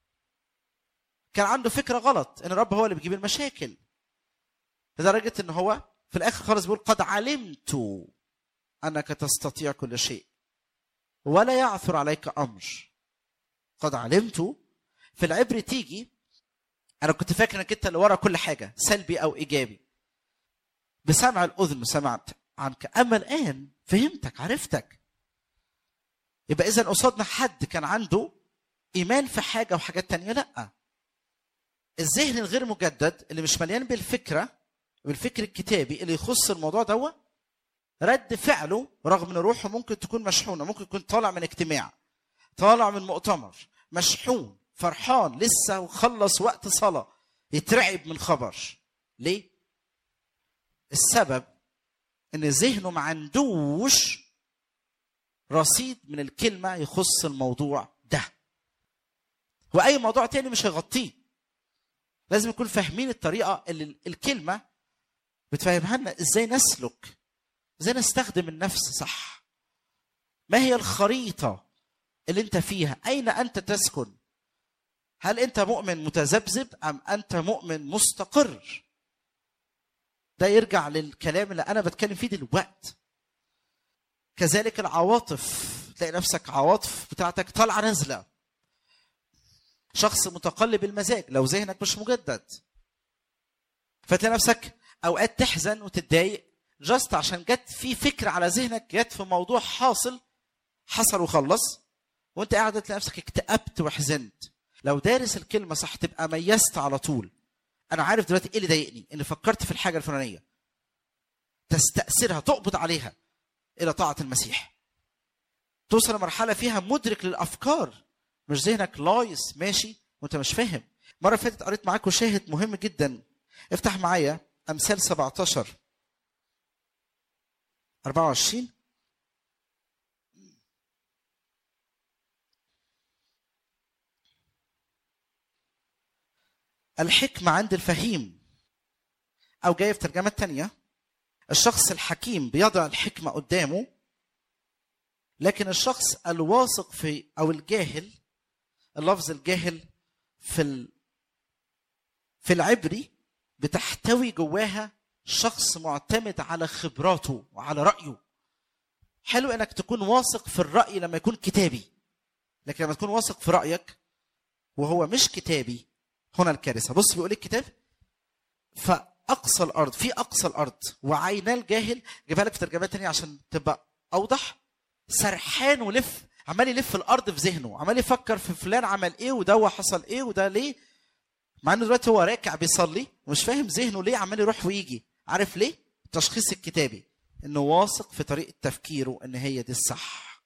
كان عنده فكره غلط ان الرب هو اللي بيجيب المشاكل لدرجه ان هو في الاخر خالص بيقول قد علمت انك تستطيع كل شيء ولا يعثر عليك امر قد علمت في العبر تيجي انا كنت فاكر انك انت اللي ورا كل حاجه سلبي او ايجابي بسمع الاذن سمعت عنك اما الان فهمتك عرفتك يبقى اذا قصادنا حد كان عنده ايمان في حاجه وحاجات تانية لا الذهن الغير مجدد اللي مش مليان بالفكره بالفكر الكتابي اللي يخص الموضوع دوت رد فعله رغم ان روحه ممكن تكون مشحونه ممكن يكون طالع من اجتماع طالع من مؤتمر مشحون فرحان لسه وخلص وقت صلاه يترعب من خبر ليه السبب ان ذهنه ما عندوش رصيد من الكلمه يخص الموضوع ده واي موضوع تاني مش هيغطيه لازم نكون فاهمين الطريقه اللي الكلمه بتفهمها لنا ازاي نسلك ازاي نستخدم النفس صح ما هي الخريطه اللي انت فيها اين انت تسكن هل انت مؤمن متذبذب ام انت مؤمن مستقر ده يرجع للكلام اللي انا بتكلم فيه دلوقتي كذلك العواطف تلاقي نفسك عواطف بتاعتك طالعه نازله شخص متقلب المزاج لو ذهنك مش مجدد فتلاقي نفسك اوقات تحزن وتتضايق جاست عشان جت في فكره على ذهنك جت في موضوع حاصل حصل وخلص وانت قاعد تلاقي نفسك اكتئبت وحزنت لو دارس الكلمه صح تبقى ميزت على طول انا عارف دلوقتي ايه اللي ضايقني اني فكرت في الحاجه الفلانيه تستأثرها تقبض عليها الى طاعه المسيح توصل لمرحله فيها مدرك للافكار مش ذهنك لايص ماشي وانت مش فاهم مرة فاتت قريت معاكم شاهد مهم جدا افتح معايا أمثال 17 24 الحكمة عند الفهيم أو جاية في ترجمة تانية الشخص الحكيم بيضع الحكمة قدامه لكن الشخص الواثق في أو الجاهل اللفظ الجاهل في ال... في العبري بتحتوي جواها شخص معتمد على خبراته وعلى رأيه حلو انك تكون واثق في الرأي لما يكون كتابي لكن لما تكون واثق في رأيك وهو مش كتابي هنا الكارثة بص بيقول الكتاب فأقصى الأرض في أقصى الأرض وعينا الجاهل جيبها لك في ترجمات تانية عشان تبقى أوضح سرحان ولف عمال يلف الأرض في ذهنه عمال يفكر في فلان عمل إيه وده حصل إيه وده ليه مع انه دلوقتي هو راكع بيصلي ومش فاهم ذهنه ليه عمال يروح ويجي عارف ليه التشخيص الكتابي انه واثق في طريقه تفكيره ان هي دي الصح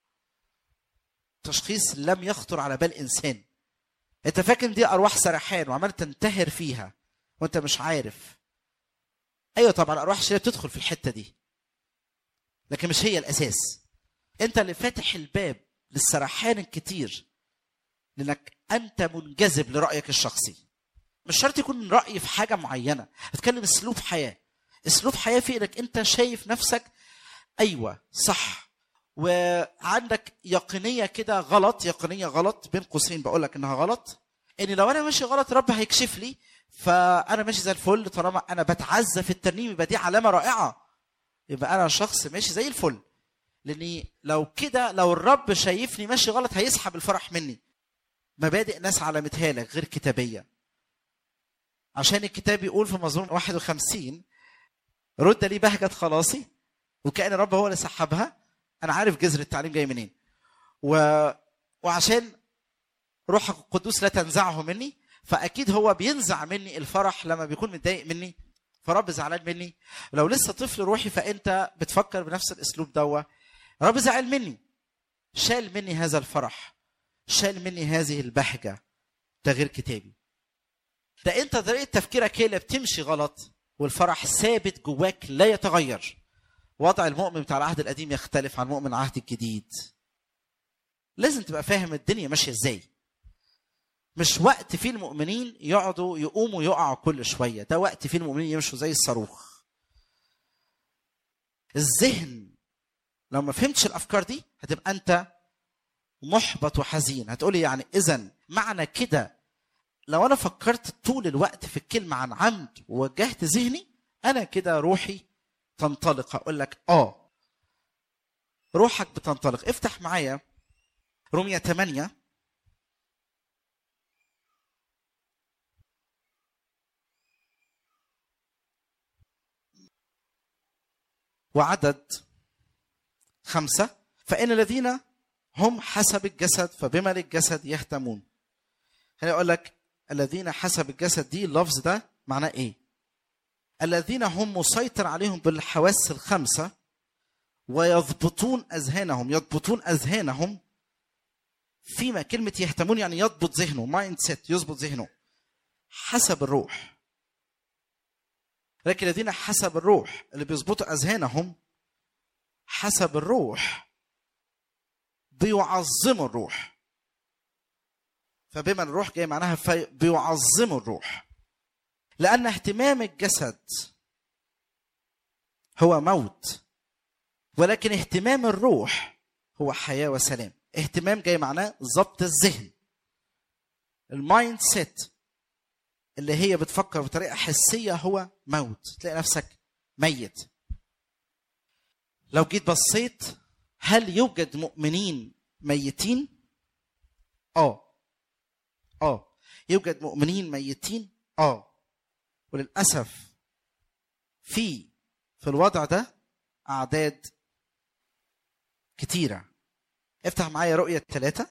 تشخيص لم يخطر على بال انسان انت فاكر دي ارواح سرحان وعمال تنتهر فيها وانت مش عارف ايوه طبعا ارواح الشريره بتدخل في الحته دي لكن مش هي الاساس انت اللي فاتح الباب للسرحان الكتير لانك انت منجذب لرايك الشخصي مش شرط يكون رأي في حاجة معينة بتكلم اسلوب حياة اسلوب حياة في انك انت شايف نفسك ايوه صح وعندك يقينية كده غلط يقينية غلط بين قوسين بقول لك انها غلط ان لو انا ماشي غلط رب هيكشف لي فانا ماشي زي الفل طالما انا بتعزى في الترنيم يبقى دي علامة رائعة يبقى انا شخص ماشي زي الفل لاني لو كده لو الرب شايفني ماشي غلط هيسحب الفرح مني مبادئ ناس علمتها لك غير كتابيه عشان الكتاب يقول في مزمور 51 رد لي بهجة خلاصي وكأن الرب هو اللي سحبها أنا عارف جذر التعليم جاي منين و... وعشان روحك القدوس لا تنزعه مني فأكيد هو بينزع مني الفرح لما بيكون متضايق مني فرب زعلان مني لو لسه طفل روحي فأنت بتفكر بنفس الأسلوب دوا رب زعل مني شال مني هذا الفرح شال مني هذه البهجة ده غير كتابي ده انت طريقه تفكيرك هي اللي بتمشي غلط والفرح ثابت جواك لا يتغير وضع المؤمن بتاع العهد القديم يختلف عن مؤمن العهد الجديد لازم تبقى فاهم الدنيا ماشيه ازاي مش وقت فيه المؤمنين يقعدوا يقوموا يقعوا كل شويه ده وقت فيه المؤمنين يمشوا زي الصاروخ الذهن لو ما فهمتش الافكار دي هتبقى انت محبط وحزين هتقولي يعني اذا معنى كده لو انا فكرت طول الوقت في الكلمه عن عمد ووجهت ذهني انا كده روحي تنطلق اقول لك اه روحك بتنطلق افتح معايا رومية 8 وعدد خمسة فإن الذين هم حسب الجسد فبما للجسد يهتمون خليني أقول لك الذين حسب الجسد دي اللفظ ده معناه ايه الذين هم مسيطر عليهم بالحواس الخمسه ويضبطون اذهانهم يضبطون اذهانهم فيما كلمه يهتمون يعني يضبط ذهنه مايند سيت يضبط ذهنه حسب الروح لكن الذين حسب الروح اللي بيظبطوا اذهانهم حسب الروح بيعظموا الروح فبما الروح جاي معناها في- بيعظموا الروح لأن اهتمام الجسد هو موت ولكن اهتمام الروح هو حياة وسلام اهتمام جاي معناه ضبط الذهن المايند سيت اللي هي بتفكر بطريقة حسية هو موت تلاقي نفسك ميت لو جيت بصيت هل يوجد مؤمنين ميتين؟ اه اه يوجد مؤمنين ميتين اه وللاسف في في الوضع ده اعداد كتيره افتح معايا رؤيه ثلاثة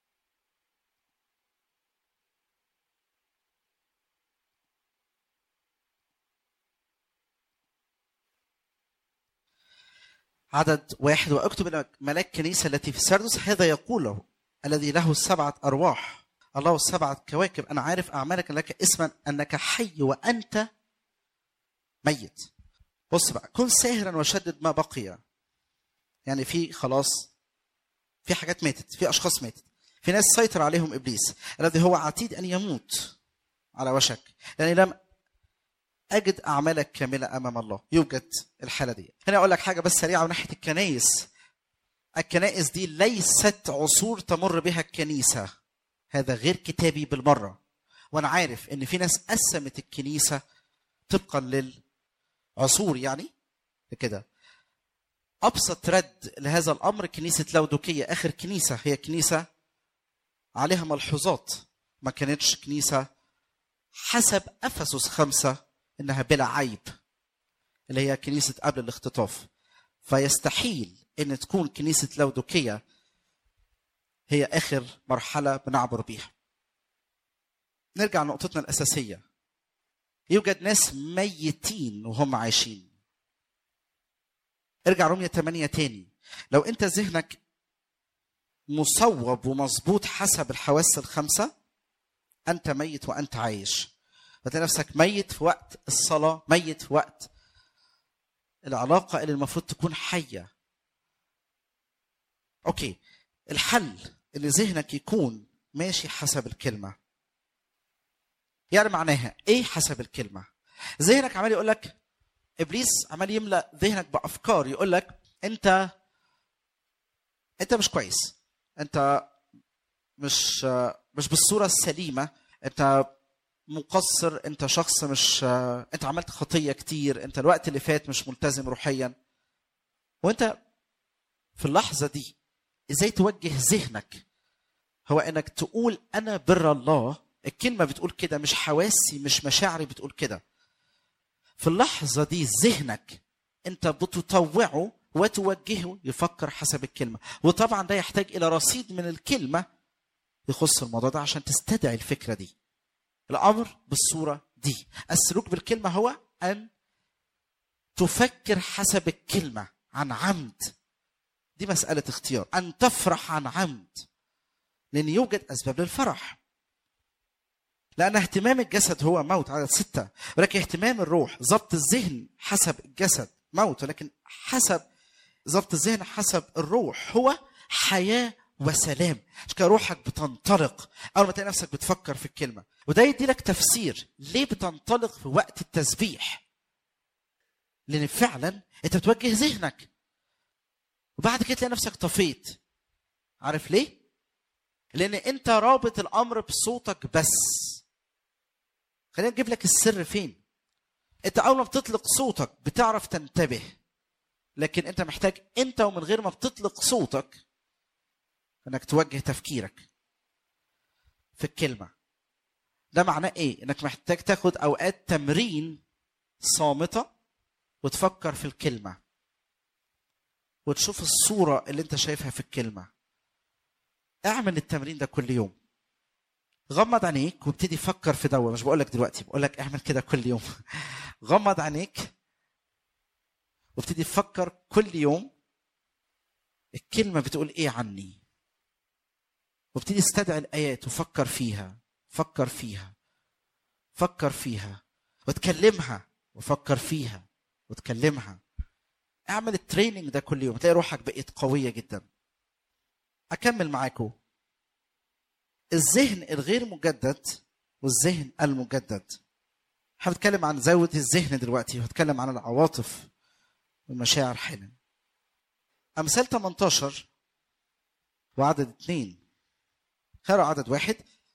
عدد واحد واكتب الى ملاك كنيسه التي في سردس هذا يقول له الذي له السبعه ارواح الله السبعة كواكب أنا عارف أعمالك لك اسما أنك حي وأنت ميت بص بقى كن ساهرا وشدد ما بقي يعني في خلاص في حاجات ماتت في أشخاص ماتت في ناس سيطر عليهم إبليس الذي هو عتيد أن يموت على وشك لأني لم أجد أعمالك كاملة أمام الله يوجد الحالة دي هنا أقول لك حاجة بس سريعة من ناحية الكنائس الكنائس دي ليست عصور تمر بها الكنيسة هذا غير كتابي بالمرة وأنا عارف إن في ناس قسمت الكنيسة طبقا للعصور يعني كده أبسط رد لهذا الأمر كنيسة لودوكية آخر كنيسة هي كنيسة عليها ملحوظات ما كانتش كنيسة حسب أفسس خمسة إنها بلا عيب اللي هي كنيسة قبل الاختطاف فيستحيل ان تكون كنيسه لودوكيه هي اخر مرحله بنعبر بيها نرجع لنقطتنا الاساسيه يوجد ناس ميتين وهم عايشين ارجع رومية 8 تاني لو انت ذهنك مصوب ومظبوط حسب الحواس الخمسه انت ميت وانت عايش فتلاقي نفسك ميت في وقت الصلاه ميت في وقت العلاقه اللي المفروض تكون حيه اوكي الحل اللي ذهنك يكون ماشي حسب الكلمه يعني معناها ايه حسب الكلمه ذهنك عمال يقول لك ابليس عمال يملا ذهنك بافكار يقول لك انت انت مش كويس انت مش مش بالصوره السليمه انت مقصر انت شخص مش انت عملت خطيه كتير انت الوقت اللي فات مش ملتزم روحيا وانت في اللحظه دي ازاي توجه ذهنك هو انك تقول انا بر الله الكلمه بتقول كده مش حواسي مش مشاعري بتقول كده في اللحظه دي ذهنك انت بتطوعه وتوجهه يفكر حسب الكلمه وطبعا ده يحتاج الى رصيد من الكلمه يخص الموضوع ده عشان تستدعي الفكره دي الامر بالصوره دي السلوك بالكلمه هو ان تفكر حسب الكلمه عن عمد دي مسألة اختيار أن تفرح عن عمد لأن يوجد أسباب للفرح لأن اهتمام الجسد هو موت عدد ستة ولكن اهتمام الروح ضبط الذهن حسب الجسد موت ولكن حسب ضبط الذهن حسب الروح هو حياة وسلام عشان كده روحك بتنطلق أول ما تلاقي نفسك بتفكر في الكلمة وده يدي لك تفسير ليه بتنطلق في وقت التسبيح لأن فعلا أنت بتوجه ذهنك وبعد كده تلاقي نفسك طفيت عارف ليه لان انت رابط الامر بصوتك بس خلينا نجيب لك السر فين انت اول ما بتطلق صوتك بتعرف تنتبه لكن انت محتاج انت ومن غير ما بتطلق صوتك انك توجه تفكيرك في الكلمه ده معناه ايه انك محتاج تاخد اوقات تمرين صامته وتفكر في الكلمه وتشوف الصورة اللي انت شايفها في الكلمة اعمل التمرين ده كل يوم غمض عينيك وابتدي فكر في دوا مش بقول لك دلوقتي بقول لك اعمل كده كل يوم غمض عينيك وابتدي تفكر كل يوم الكلمة بتقول ايه عني وابتدي استدعي الآيات وفكر فيها فكر فيها فكر فيها وتكلمها وفكر فيها وتكلمها اعمل التريننج ده كل يوم تلاقي روحك بقت قويه جدا اكمل معاكم الذهن الغير مجدد والذهن المجدد هنتكلم عن زاويه الذهن دلوقتي وهتكلم عن العواطف والمشاعر حالا امثال 18 وعدد اثنين خير عدد واحد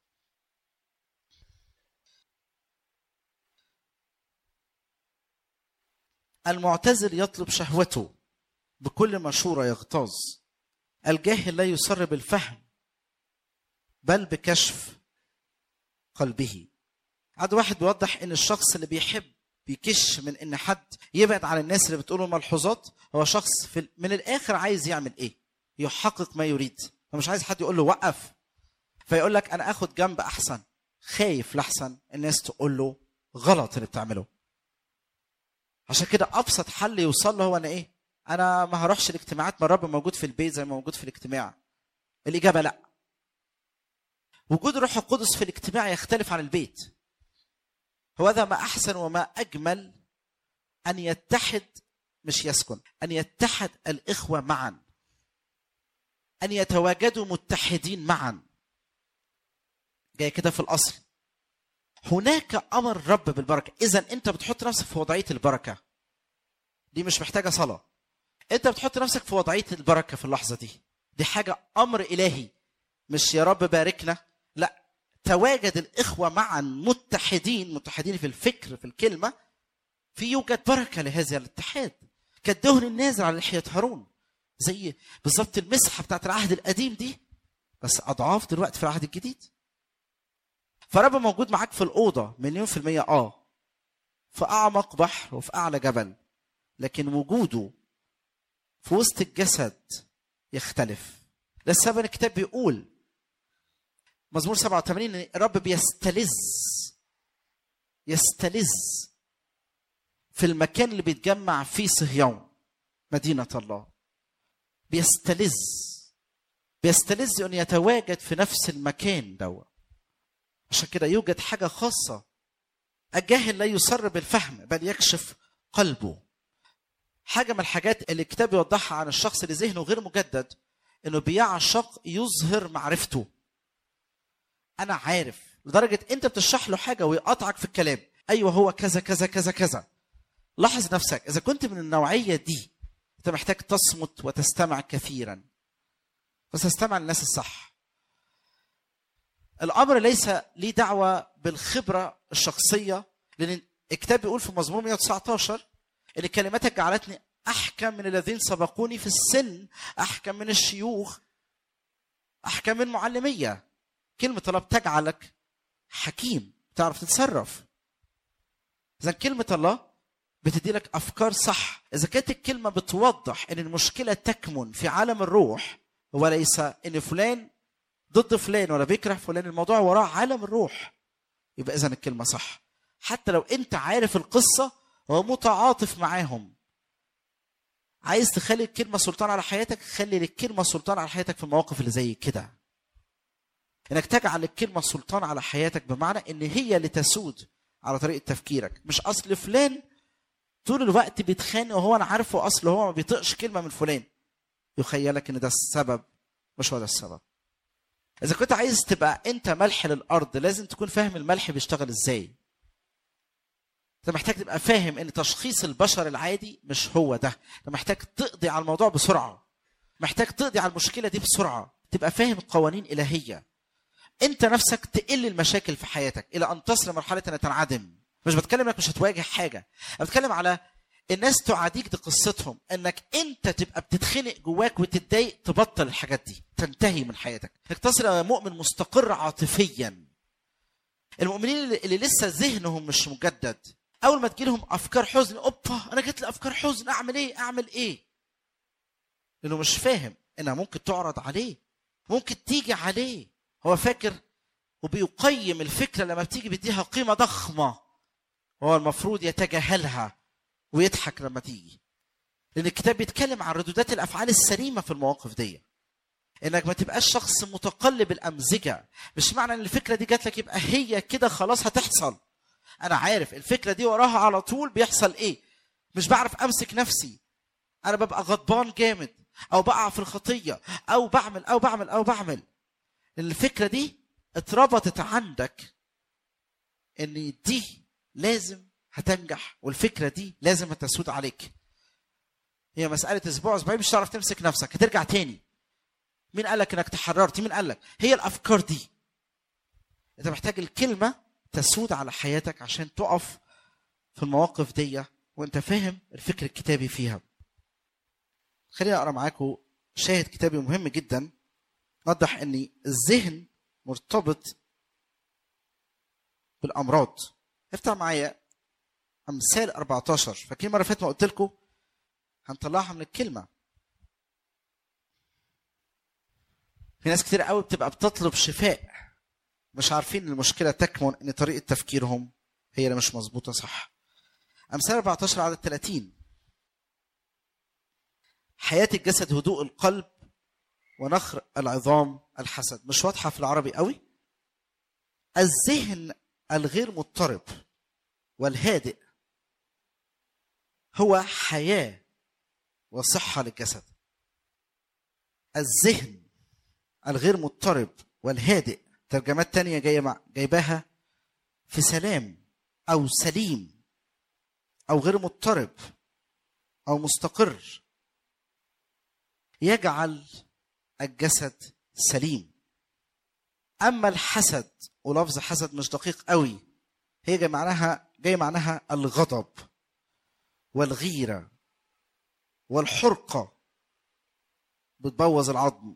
المعتزل يطلب شهوته بكل مشورة يغتاظ الجاهل لا يسر بالفهم بل بكشف قلبه عاد واحد بيوضح ان الشخص اللي بيحب بيكش من ان حد يبعد عن الناس اللي بتقول ملحوظات هو شخص في من الاخر عايز يعمل ايه يحقق ما يريد فمش عايز حد يقول له وقف فيقول لك انا اخد جنب احسن خايف لحسن الناس تقول له غلط اللي بتعمله عشان كده ابسط حل يوصل له هو انا ايه انا ما هروحش الاجتماعات ما الرب موجود في البيت زي ما موجود في الاجتماع الاجابه لا وجود الروح القدس في الاجتماع يختلف عن البيت وهذا ما احسن وما اجمل ان يتحد مش يسكن ان يتحد الاخوه معا ان يتواجدوا متحدين معا جاي كده في الاصل هناك امر رب بالبركه اذا انت بتحط نفسك في وضعيه البركه دي مش محتاجه صلاه انت بتحط نفسك في وضعيه البركه في اللحظه دي دي حاجه امر الهي مش يا رب باركنا لا تواجد الاخوه معا متحدين متحدين في الفكر في الكلمه في يوجد بركه لهذا الاتحاد كالدهن النازل على لحيه هارون زي بالظبط المسحه بتاعت العهد القديم دي بس اضعاف دلوقتي في العهد الجديد فرب موجود معاك في الاوضه مليون في الميه اه في اعمق بحر وفي اعلى جبل لكن وجوده في وسط الجسد يختلف ده السبب الكتاب بيقول مزمور 87 ان الرب بيستلذ يستلذ في المكان اللي بيتجمع فيه صهيون مدينة الله بيستلذ بيستلذ ان يتواجد في نفس المكان دوا عشان كده يوجد حاجة خاصة الجاهل لا يسر بالفهم بل يكشف قلبه حاجة من الحاجات اللي الكتاب يوضحها عن الشخص اللي ذهنه غير مجدد انه بيعشق يظهر معرفته انا عارف لدرجة انت بتشرح له حاجة ويقطعك في الكلام ايوه هو كذا كذا كذا كذا لاحظ نفسك اذا كنت من النوعية دي انت محتاج تصمت وتستمع كثيرا بس تستمع للناس الصح الامر ليس ليه دعوه بالخبره الشخصيه لان الكتاب بيقول في مزمور 119 ان كلماتك جعلتني احكم من الذين سبقوني في السن احكم من الشيوخ احكم من معلميه كلمه الله بتجعلك حكيم تعرف تتصرف اذا كلمه الله بتدي لك افكار صح اذا كانت الكلمه بتوضح ان المشكله تكمن في عالم الروح وليس ان فلان ضد فلان ولا بيكره فلان الموضوع وراه عالم الروح يبقى اذا الكلمه صح حتى لو انت عارف القصه ومتعاطف معاهم عايز تخلي الكلمه سلطان على حياتك خلي الكلمه سلطان على حياتك في المواقف اللي زي كده انك تجعل الكلمه سلطان على حياتك بمعنى ان هي اللي تسود على طريقه تفكيرك مش اصل فلان طول الوقت بيتخانق وهو انا عارفه اصل هو ما بيطقش كلمه من فلان يخيلك ان ده السبب مش هو ده السبب اذا كنت عايز تبقى انت ملح للارض لازم تكون فاهم الملح بيشتغل ازاي انت محتاج تبقى فاهم ان تشخيص البشر العادي مش هو ده انت محتاج تقضي على الموضوع بسرعه محتاج تقضي على المشكله دي بسرعه تبقى فاهم قوانين الهيه انت نفسك تقل المشاكل في حياتك الى ان تصل لمرحله انها تنعدم مش بتكلم انك مش هتواجه حاجه انا بتكلم على الناس تعاديك دي قصتهم انك انت تبقى بتتخنق جواك وتتضايق تبطل الحاجات دي تنتهي من حياتك انك تصل الى مؤمن مستقر عاطفيا المؤمنين اللي, اللي لسه ذهنهم مش مجدد اول ما تجيلهم افكار حزن اوبا انا جت لي افكار حزن اعمل ايه اعمل ايه لانه مش فاهم انها ممكن تعرض عليه ممكن تيجي عليه هو فاكر وبيقيم الفكره لما بتيجي بيديها قيمه ضخمه هو المفروض يتجاهلها ويضحك لما تيجي لان الكتاب بيتكلم عن ردودات الافعال السليمه في المواقف دي انك ما تبقاش شخص متقلب الامزجه مش معنى ان الفكره دي جات لك يبقى هي كده خلاص هتحصل انا عارف الفكره دي وراها على طول بيحصل ايه مش بعرف امسك نفسي انا ببقى غضبان جامد او بقع في الخطيه او بعمل او بعمل او بعمل الفكره دي اتربطت عندك ان دي لازم هتنجح والفكره دي لازم هتسود عليك هي مساله اسبوع اسبوعين مش هتعرف تمسك نفسك هترجع تاني مين قال لك انك تحررت مين قال لك هي الافكار دي انت محتاج الكلمه تسود على حياتك عشان تقف في المواقف دي وانت فاهم الفكر الكتابي فيها خليني اقرا معاكم شاهد كتابي مهم جدا وضح ان الذهن مرتبط بالامراض افتح معايا امثال 14 فاكرين مره فاتت ما قلت لكم هنطلعها من الكلمه في ناس كتير قوي بتبقى بتطلب شفاء مش عارفين المشكله تكمن ان طريقه تفكيرهم هي اللي مش مظبوطه صح امثال 14 عدد 30 حياه الجسد هدوء القلب ونخر العظام الحسد مش واضحه في العربي قوي الذهن الغير مضطرب والهادئ هو حياه وصحه للجسد الذهن الغير مضطرب والهادئ ترجمات تانية جاية مع جايباها في سلام أو سليم أو غير مضطرب أو مستقر يجعل الجسد سليم أما الحسد ولفظ حسد مش دقيق قوي هي جاي معناها جاي معناها الغضب والغيرة والحرقة بتبوظ العظم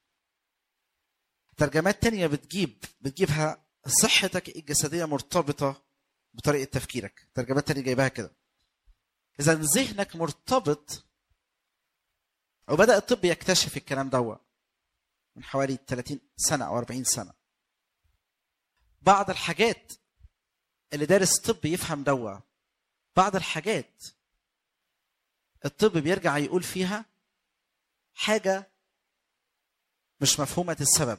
ترجمات تانية بتجيب بتجيبها صحتك الجسدية مرتبطة بطريقة تفكيرك ترجمات تانية جايبها كده إذا ذهنك مرتبط وبدأ الطب يكتشف الكلام ده من حوالي 30 سنة أو 40 سنة بعض الحاجات اللي دارس طب يفهم دوا بعض الحاجات الطب بيرجع يقول فيها حاجة مش مفهومة السبب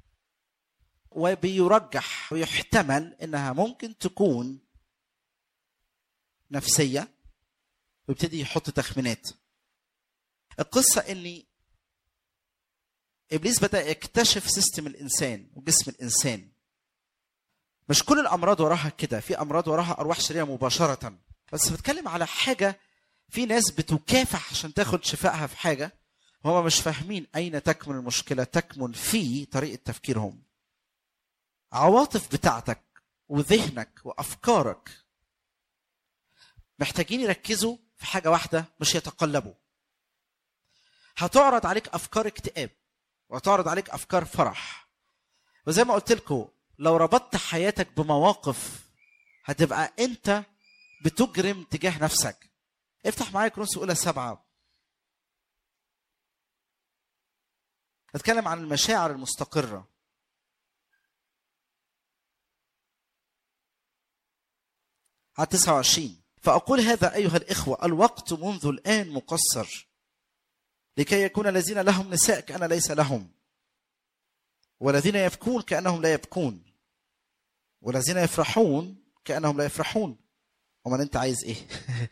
وبيرجح ويحتمل انها ممكن تكون نفسيه ويبتدي يحط تخمينات القصه اني ابليس بدا يكتشف سيستم الانسان وجسم الانسان مش كل الامراض وراها كده في امراض وراها ارواح شريره مباشره بس بتكلم على حاجه في ناس بتكافح عشان تاخد شفائها في حاجه وهم مش فاهمين اين تكمن المشكله تكمن في طريقه تفكيرهم عواطف بتاعتك وذهنك وافكارك محتاجين يركزوا في حاجه واحده مش يتقلبوا هتعرض عليك افكار اكتئاب وهتعرض عليك افكار فرح وزي ما قلت لكم لو ربطت حياتك بمواقف هتبقى انت بتجرم تجاه نفسك افتح معايا كرونس اولى سبعه اتكلم عن المشاعر المستقره على 29 فأقول هذا أيها الإخوة الوقت منذ الآن مقصر لكي يكون الذين لهم نساء كأن ليس لهم والذين يبكون كأنهم لا يبكون والذين يفرحون كأنهم لا يفرحون أمال أنت عايز إيه؟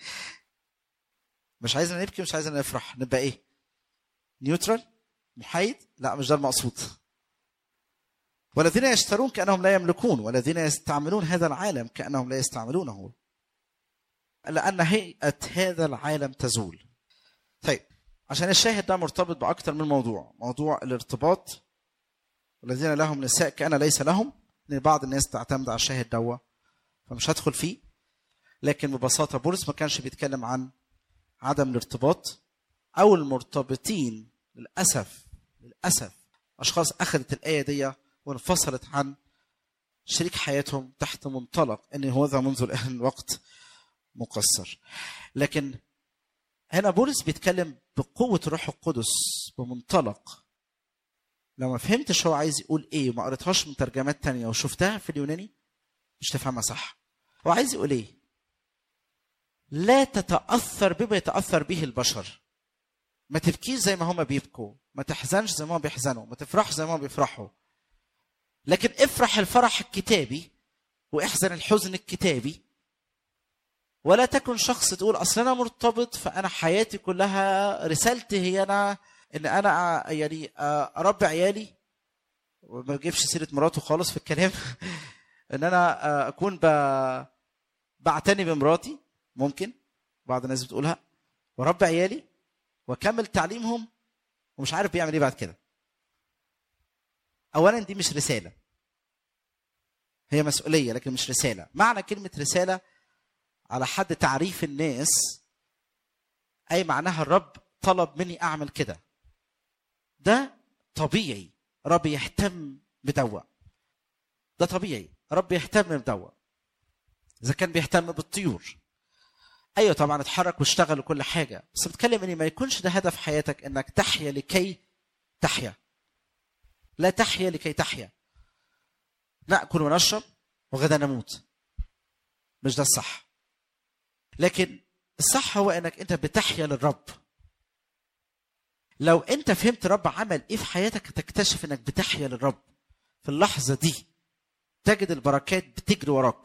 مش عايزنا نبكي مش عايزنا نفرح نبقى إيه؟ نيوترال؟ محايد؟ لا مش ده المقصود والذين يشترون كأنهم لا يملكون والذين يستعملون هذا العالم كأنهم لا يستعملونه لأن هيئة هذا العالم تزول طيب عشان الشاهد ده مرتبط بأكثر من موضوع موضوع الارتباط والذين لهم نساء كأن ليس لهم لأن بعض الناس تعتمد على الشاهد دوا فمش هدخل فيه لكن ببساطة بولس ما كانش بيتكلم عن عدم الارتباط أو المرتبطين للأسف للأسف أشخاص أخذت الآية دي وانفصلت عن شريك حياتهم تحت منطلق ان هذا منذ الان الوقت مقصر لكن هنا بولس بيتكلم بقوة الروح القدس بمنطلق لو ما فهمتش هو عايز يقول ايه وما قريتهاش من ترجمات تانية وشفتها في اليوناني مش تفهمها صح هو عايز يقول ايه لا تتأثر بما يتأثر به البشر ما تبكيش زي ما هما بيبكوا ما تحزنش زي ما هما بيحزنوا ما تفرحش زي ما هما بيفرحوا لكن افرح الفرح الكتابي واحزن الحزن الكتابي ولا تكن شخص تقول اصل انا مرتبط فانا حياتي كلها رسالتي هي انا ان انا يعني اربي عيالي وما بجيبش سيره مراته خالص في الكلام ان انا اكون ب... بعتني بمراتي ممكن بعض الناس بتقولها واربي عيالي واكمل تعليمهم ومش عارف بيعمل ايه بعد كده اولا دي مش رساله هي مسؤوليه لكن مش رساله معنى كلمه رساله على حد تعريف الناس اي معناها الرب طلب مني اعمل كده ده طبيعي رب يهتم بدوا ده طبيعي رب يهتم بدوا اذا كان بيهتم بالطيور ايوه طبعا اتحرك واشتغل وكل حاجه بس بتكلم ان ما يكونش ده هدف حياتك انك تحيا لكي تحيا لا تحيا لكي تحيا ناكل ونشرب وغدا نموت مش ده الصح لكن الصح هو انك انت بتحيا للرب لو انت فهمت رب عمل ايه في حياتك هتكتشف انك بتحيا للرب في اللحظه دي تجد البركات بتجري وراك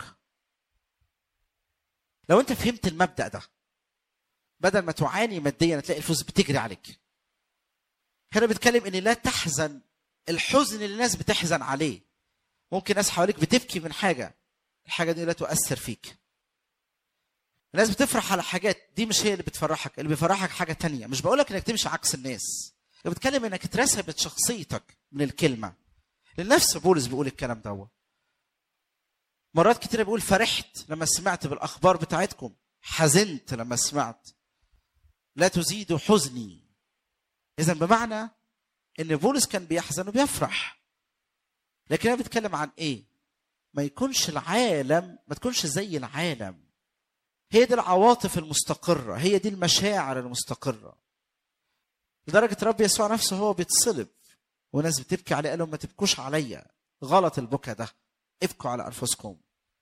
لو انت فهمت المبدا ده بدل ما تعاني ماديا تلاقي الفلوس بتجري عليك هنا بيتكلم ان لا تحزن الحزن اللي الناس بتحزن عليه ممكن ناس حواليك بتبكي من حاجه الحاجه دي لا تؤثر فيك الناس بتفرح على حاجات دي مش هي اللي بتفرحك اللي بيفرحك حاجه تانية مش بقولك انك تمشي عكس الناس انا بتكلم انك اترسبت شخصيتك من الكلمه لنفس بولس بيقول الكلام ده مرات كتير بيقول فرحت لما سمعت بالاخبار بتاعتكم حزنت لما سمعت لا تزيد حزني اذا بمعنى ان بولس كان بيحزن وبيفرح لكن انا بتكلم عن ايه ما يكونش العالم ما تكونش زي العالم هي دي العواطف المستقرة هي دي المشاعر المستقرة لدرجة رب يسوع نفسه هو بيتصلب وناس بتبكي عليه قال لهم ما تبكوش عليا غلط البكا ده ابكوا على أنفسكم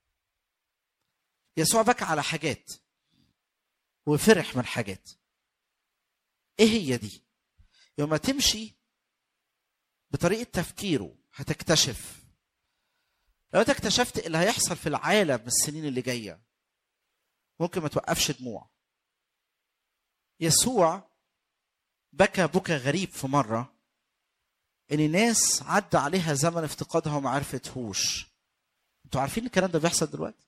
يسوع بكى على حاجات وفرح من حاجات ايه هي دي يوم ما تمشي بطريقة تفكيره هتكتشف لو انت اكتشفت اللي هيحصل في العالم السنين اللي جايه ممكن ما توقفش دموع يسوع بكى بكى غريب في مرة إن ناس عدى عليها زمن افتقادها وما عرفتهوش انتوا عارفين الكلام ده بيحصل دلوقتي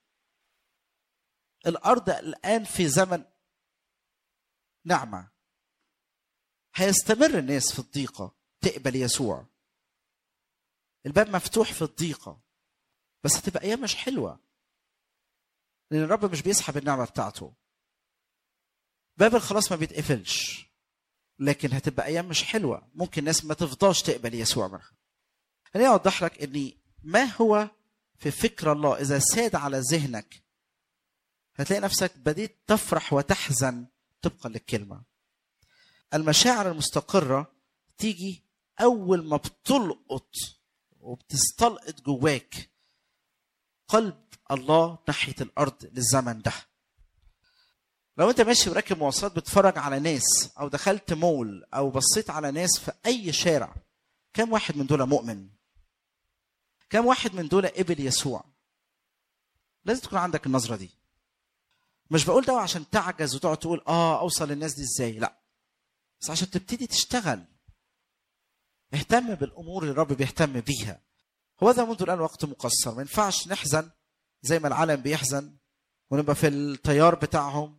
الأرض الآن في زمن نعمة هيستمر الناس في الضيقة تقبل يسوع الباب مفتوح في الضيقة بس هتبقى أيام مش حلوة لان الرب مش بيسحب النعمه بتاعته باب الخلاص ما بيتقفلش لكن هتبقى ايام مش حلوه ممكن ناس ما تفضاش تقبل يسوع منها خليني اوضح لك اني ما هو في فكر الله اذا ساد على ذهنك هتلاقي نفسك بديت تفرح وتحزن طبقا للكلمه المشاعر المستقره تيجي اول ما بتلقط وبتستلقط جواك قلب الله ناحيه الارض للزمن ده لو انت ماشي وراكب مواصلات بتتفرج على ناس او دخلت مول او بصيت على ناس في اي شارع كم واحد من دول مؤمن كم واحد من دول قبل يسوع لازم تكون عندك النظره دي مش بقول ده عشان تعجز وتقعد تقول اه اوصل للناس دي ازاي لا بس عشان تبتدي تشتغل اهتم بالامور اللي الرب بيهتم بيها هو ده منذ الان وقت مقصر ما ينفعش نحزن زي ما العالم بيحزن ونبقى في التيار بتاعهم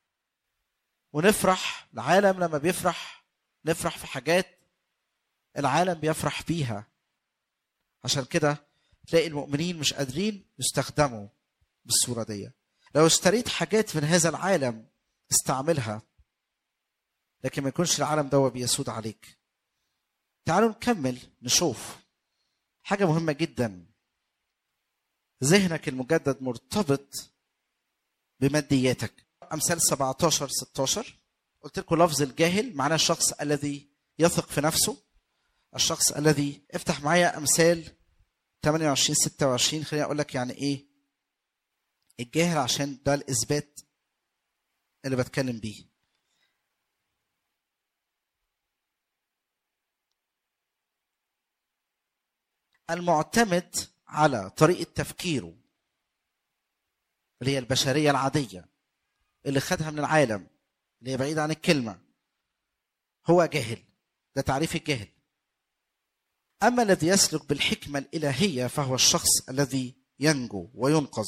ونفرح العالم لما بيفرح نفرح في حاجات العالم بيفرح بيها عشان كده تلاقي المؤمنين مش قادرين يستخدموا بالصوره دي لو اشتريت حاجات من هذا العالم استعملها لكن ما يكونش العالم ده بيسود عليك تعالوا نكمل نشوف حاجه مهمه جدا ذهنك المجدد مرتبط بمادياتك امثال 17 16 قلت لكم لفظ الجاهل معناه الشخص الذي يثق في نفسه الشخص الذي افتح معايا امثال 28 26 خليني اقول لك يعني ايه الجاهل عشان ده الاثبات اللي بتكلم بيه المعتمد على طريقه تفكيره اللي هي البشريه العاديه اللي خدها من العالم اللي هي بعيده عن الكلمه هو جاهل ده تعريف الجاهل اما الذي يسلك بالحكمه الالهيه فهو الشخص الذي ينجو وينقذ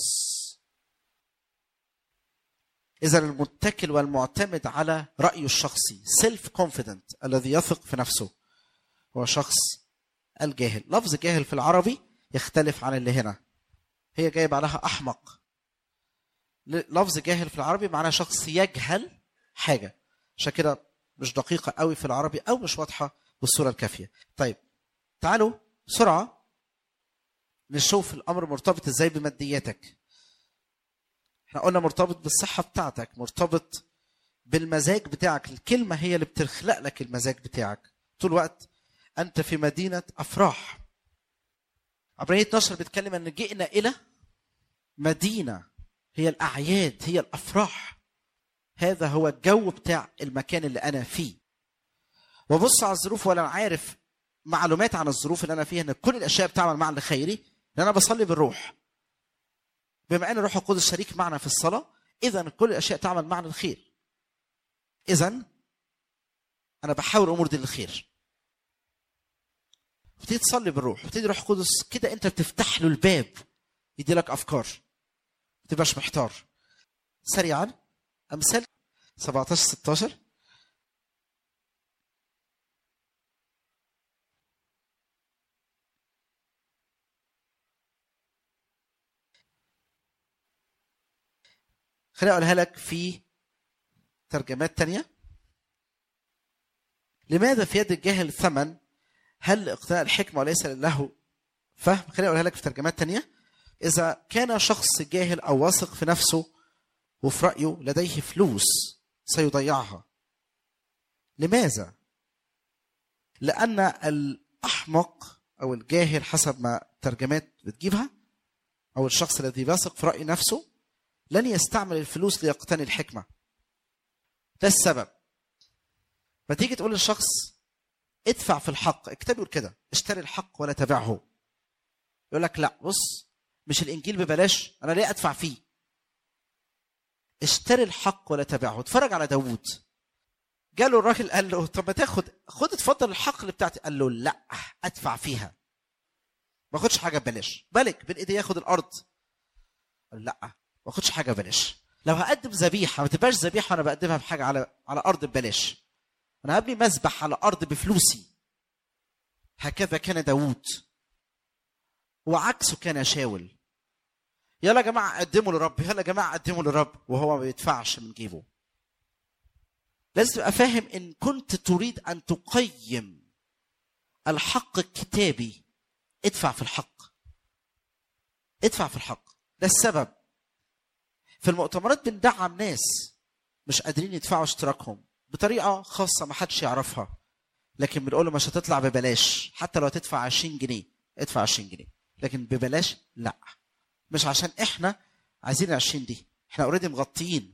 اذا المتكل والمعتمد على رايه الشخصي سيلف كونفيدنت الذي يثق في نفسه هو شخص الجاهل لفظ جاهل في العربي يختلف عن اللي هنا هي جايب عليها احمق لفظ جاهل في العربي معناه شخص يجهل حاجه عشان كده مش دقيقه قوي في العربي او مش واضحه بالصوره الكافيه طيب تعالوا بسرعه نشوف الامر مرتبط ازاي بمادياتك احنا قلنا مرتبط بالصحه بتاعتك مرتبط بالمزاج بتاعك الكلمه هي اللي بتخلق لك المزاج بتاعك طول الوقت انت في مدينه افراح عبرانية 12 بيتكلم ان جئنا الى مدينه هي الاعياد هي الافراح هذا هو الجو بتاع المكان اللي انا فيه وبص على الظروف ولا عارف معلومات عن الظروف اللي انا فيها ان كل الاشياء بتعمل مع الخيري لان انا بصلي بالروح بما ان الروح القدس شريك معنا في الصلاه اذا كل الاشياء تعمل معنا الخير اذا انا بحاول الامور دي للخير بتيجي تصلي بالروح بتيجي الروح القدس كده انت بتفتح له الباب يدي لك افكار ما تبقاش محتار سريعا امثال 17 16 خليني اقولها لك في ترجمات تانية لماذا في يد الجاهل ثمن هل اقتناء الحكمة وليس له فهم خليني اقولها لك في ترجمات تانية اذا كان شخص جاهل او واثق في نفسه وفي رايه لديه فلوس سيضيعها لماذا لان الاحمق او الجاهل حسب ما ترجمات بتجيبها او الشخص الذي يثق في راي نفسه لن يستعمل الفلوس ليقتني الحكمه ده السبب فتيجي تقول للشخص ادفع في الحق الكتاب يقول كده اشتري الحق ولا تبعه يقول لك لا بص مش الانجيل ببلاش انا ليه ادفع فيه اشتري الحق ولا تبعه اتفرج على داوود جاله الراجل قال له طب ما تاخد خد اتفضل الحق اللي بتاعتي قال له لا ادفع فيها ما اخدش حاجه ببلاش بالك بين ايدي ياخد الارض قال لا ما اخدش حاجه ببلاش لو هقدم ذبيحه ما تبقاش ذبيحه وانا بقدمها بحاجه على على ارض ببلاش انا هبني مذبح على ارض بفلوسي هكذا كان داوود وعكسه كان شاول يلا يا جماعه قدموا لرب يلا يا جماعه قدموا لرب وهو ما بيدفعش من جيبه لازم تبقى فاهم ان كنت تريد ان تقيم الحق الكتابي ادفع في الحق ادفع في الحق ده السبب في المؤتمرات بندعم ناس مش قادرين يدفعوا اشتراكهم بطريقه خاصه ما حدش يعرفها لكن بنقول له مش هتطلع ببلاش حتى لو هتدفع 20 جنيه ادفع 20 جنيه لكن ببلاش لا مش عشان احنا عايزين 20 دي احنا اوريدي مغطيين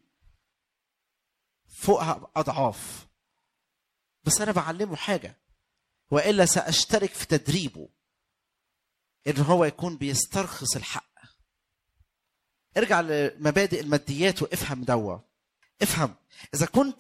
فوقها اضعاف بس انا بعلمه حاجه والا ساشترك في تدريبه ان هو يكون بيسترخص الحق ارجع لمبادئ الماديات وافهم دوا افهم اذا كنت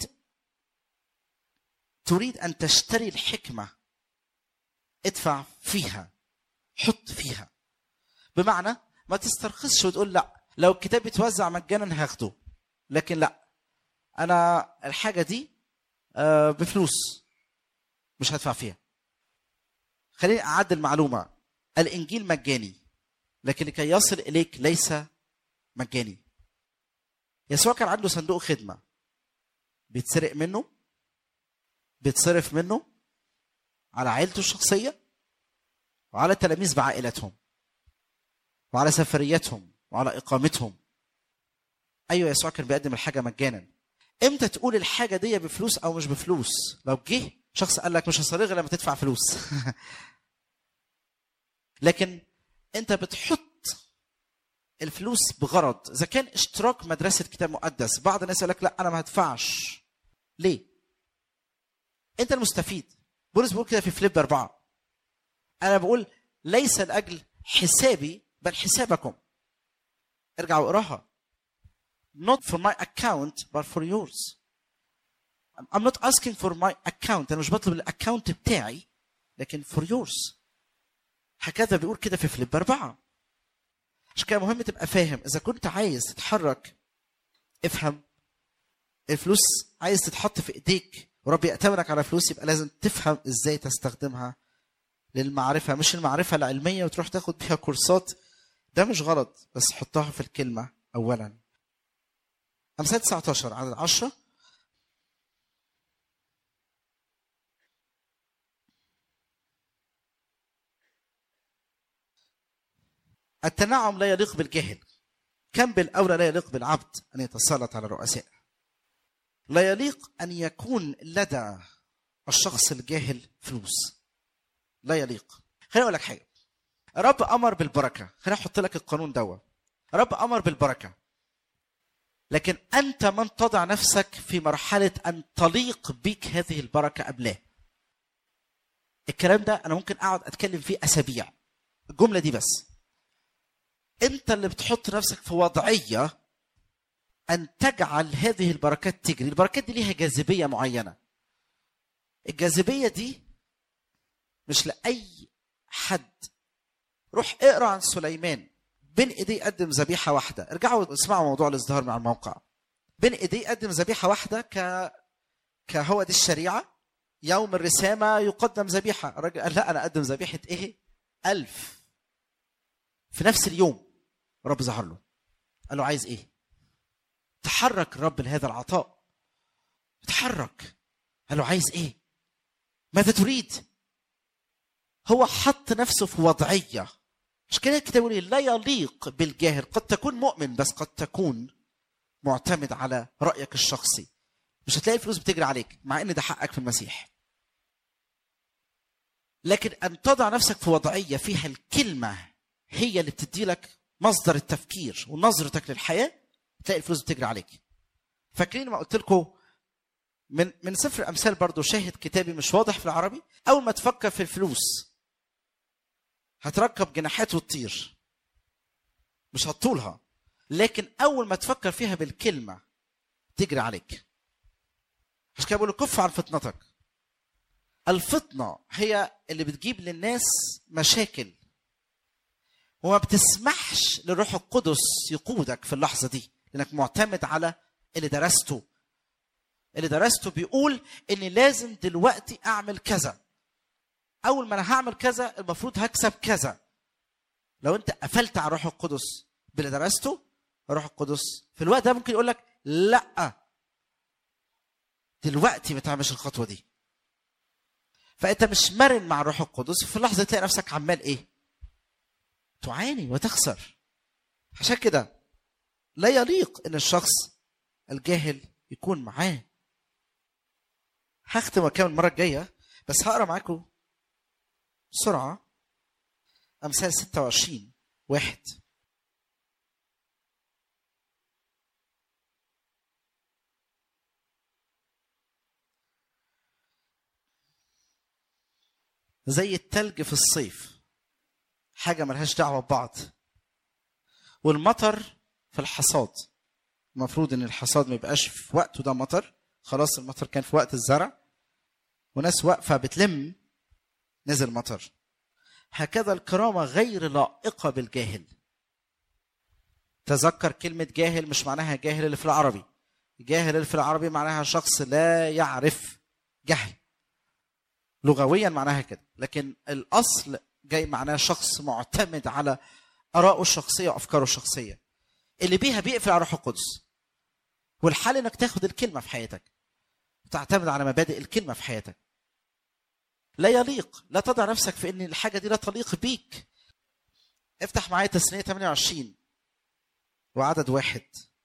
تريد ان تشتري الحكمه ادفع فيها حط فيها بمعنى ما تسترخصش وتقول لا لو الكتاب بيتوزع مجانا هاخده لكن لا انا الحاجه دي آه، بفلوس مش هدفع فيها خليني اعدل معلومه الانجيل مجاني لكن لكي يصل اليك ليس مجاني يسوع كان عنده صندوق خدمه بيتسرق منه بيتصرف منه على عائلته الشخصيه وعلى التلاميذ بعائلتهم وعلى سفرياتهم وعلى اقامتهم ايوه يسوع كان بيقدم الحاجه مجانا امتى تقول الحاجه دي بفلوس او مش بفلوس لو جه شخص قال لك مش هصرغ غير لما تدفع فلوس لكن انت بتحط الفلوس بغرض اذا كان اشتراك مدرسه كتاب مقدس بعض الناس يقول لك لا انا ما هدفعش ليه انت المستفيد بولس بيقول كده في فيليب أربعة أنا بقول ليس لأجل حسابي بل حسابكم ارجع واقراها not for my account but for yours I'm not asking for my account أنا مش بطلب الأكاونت بتاعي لكن for yours هكذا بيقول كده في فيليب أربعة عشان كده مهم تبقى فاهم إذا كنت عايز تتحرك افهم الفلوس عايز تتحط في ايديك ورب يأتمنك على فلوس يبقى لازم تفهم ازاي تستخدمها للمعرفة مش المعرفة العلمية وتروح تاخد بيها كورسات ده مش غلط بس حطها في الكلمة أولا أمثال 19 عدد 10 التنعم لا يليق بالجهل كم بالأولى لا يليق بالعبد أن يتسلط على الرؤساء لا يليق أن يكون لدى الشخص الجاهل فلوس لا يليق خليني أقول لك حاجة رب أمر بالبركة خليني أحط لك القانون دوا رب أمر بالبركة لكن أنت من تضع نفسك في مرحلة أن تليق بك هذه البركة قبلاه الكلام ده أنا ممكن أقعد أتكلم فيه أسابيع الجملة دي بس انت اللي بتحط نفسك في وضعيه ان تجعل هذه البركات تجري البركات دي ليها جاذبيه معينه الجاذبيه دي مش لاي حد روح اقرا عن سليمان بين ايديه قدم ذبيحه واحده ارجعوا اسمعوا موضوع الازدهار مع الموقع بين ايديه قدم ذبيحه واحده ك كهو دي الشريعه يوم الرسامه يقدم ذبيحه الراجل قال لا انا اقدم ذبيحه ايه ألف في نفس اليوم رب ظهر له قال له عايز ايه تحرك الرب لهذا العطاء تحرك قال له عايز ايه ماذا تريد هو حط نفسه في وضعيه مش كده الكتاب يقول لا يليق بالجاهل قد تكون مؤمن بس قد تكون معتمد على رايك الشخصي مش هتلاقي الفلوس بتجري عليك مع ان ده حقك في المسيح لكن ان تضع نفسك في وضعيه فيها الكلمه هي اللي بتدي لك مصدر التفكير ونظرتك للحياه تلاقي الفلوس بتجري عليك فاكرين ما قلت لكم من من سفر الامثال برضو شاهد كتابي مش واضح في العربي اول ما تفكر في الفلوس هتركب جناحات وتطير مش هتطولها لكن اول ما تفكر فيها بالكلمه تجري عليك عشان كده بقول كف عن فطنتك الفطنه هي اللي بتجيب للناس مشاكل وما بتسمحش للروح القدس يقودك في اللحظه دي لانك معتمد على اللي درسته اللي درسته بيقول ان لازم دلوقتي اعمل كذا اول ما انا هعمل كذا المفروض هكسب كذا لو انت قفلت على الروح القدس باللي درسته الروح القدس في الوقت ده ممكن يقول لك لا دلوقتي ما تعملش الخطوه دي فانت مش مرن مع الروح القدس في اللحظه تلاقي نفسك عمال ايه تعاني وتخسر عشان كده لا يليق ان الشخص الجاهل يكون معاه هختم وكمل المره الجايه بس هقرا معاكم بسرعه امثال 26 واحد زي التلج في الصيف حاجه ملهاش دعوه ببعض والمطر في الحصاد المفروض ان الحصاد ما يبقاش في وقته ده مطر خلاص المطر كان في وقت الزرع وناس واقفه بتلم نزل مطر هكذا الكرامه غير لائقه بالجاهل تذكر كلمه جاهل مش معناها جاهل اللي في العربي جاهل اللي في العربي معناها شخص لا يعرف جهل لغويا معناها كده لكن الاصل جاي معناه شخص معتمد على ارائه الشخصيه وافكاره الشخصيه اللي بيها بيقفل على روح القدس والحل انك تاخد الكلمه في حياتك وتعتمد على مبادئ الكلمه في حياتك لا يليق لا تضع نفسك في ان الحاجه دي لا تليق بيك افتح معايا تسنيه 28 وعدد واحد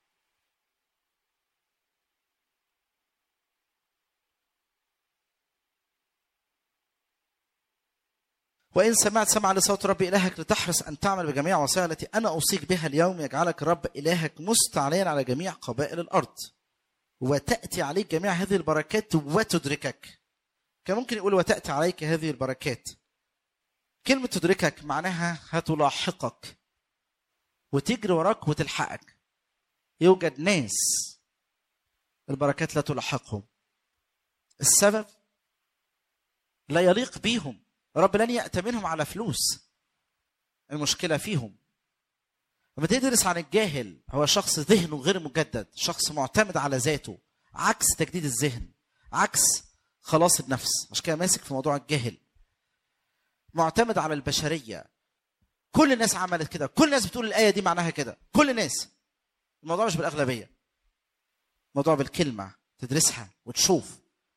وإن سمعت سمع لصوت رب إلهك لتحرص أن تعمل بجميع وصايا التي أنا أوصيك بها اليوم يجعلك رب إلهك مستعليا على جميع قبائل الأرض وتأتي عليك جميع هذه البركات وتدركك كان ممكن يقول وتأتي عليك هذه البركات كلمة تدركك معناها هتلاحقك وتجري وراك وتلحقك يوجد ناس البركات لا تلاحقهم السبب لا يليق بيهم رب لن يأتمنهم على فلوس المشكلة فيهم لما تدرس عن الجاهل هو شخص ذهنه غير مجدد شخص معتمد على ذاته عكس تجديد الذهن عكس خلاص النفس عشان كده ماسك في موضوع الجاهل معتمد على البشرية كل الناس عملت كده كل الناس بتقول الآية دي معناها كده كل الناس الموضوع مش بالأغلبية الموضوع بالكلمة تدرسها وتشوف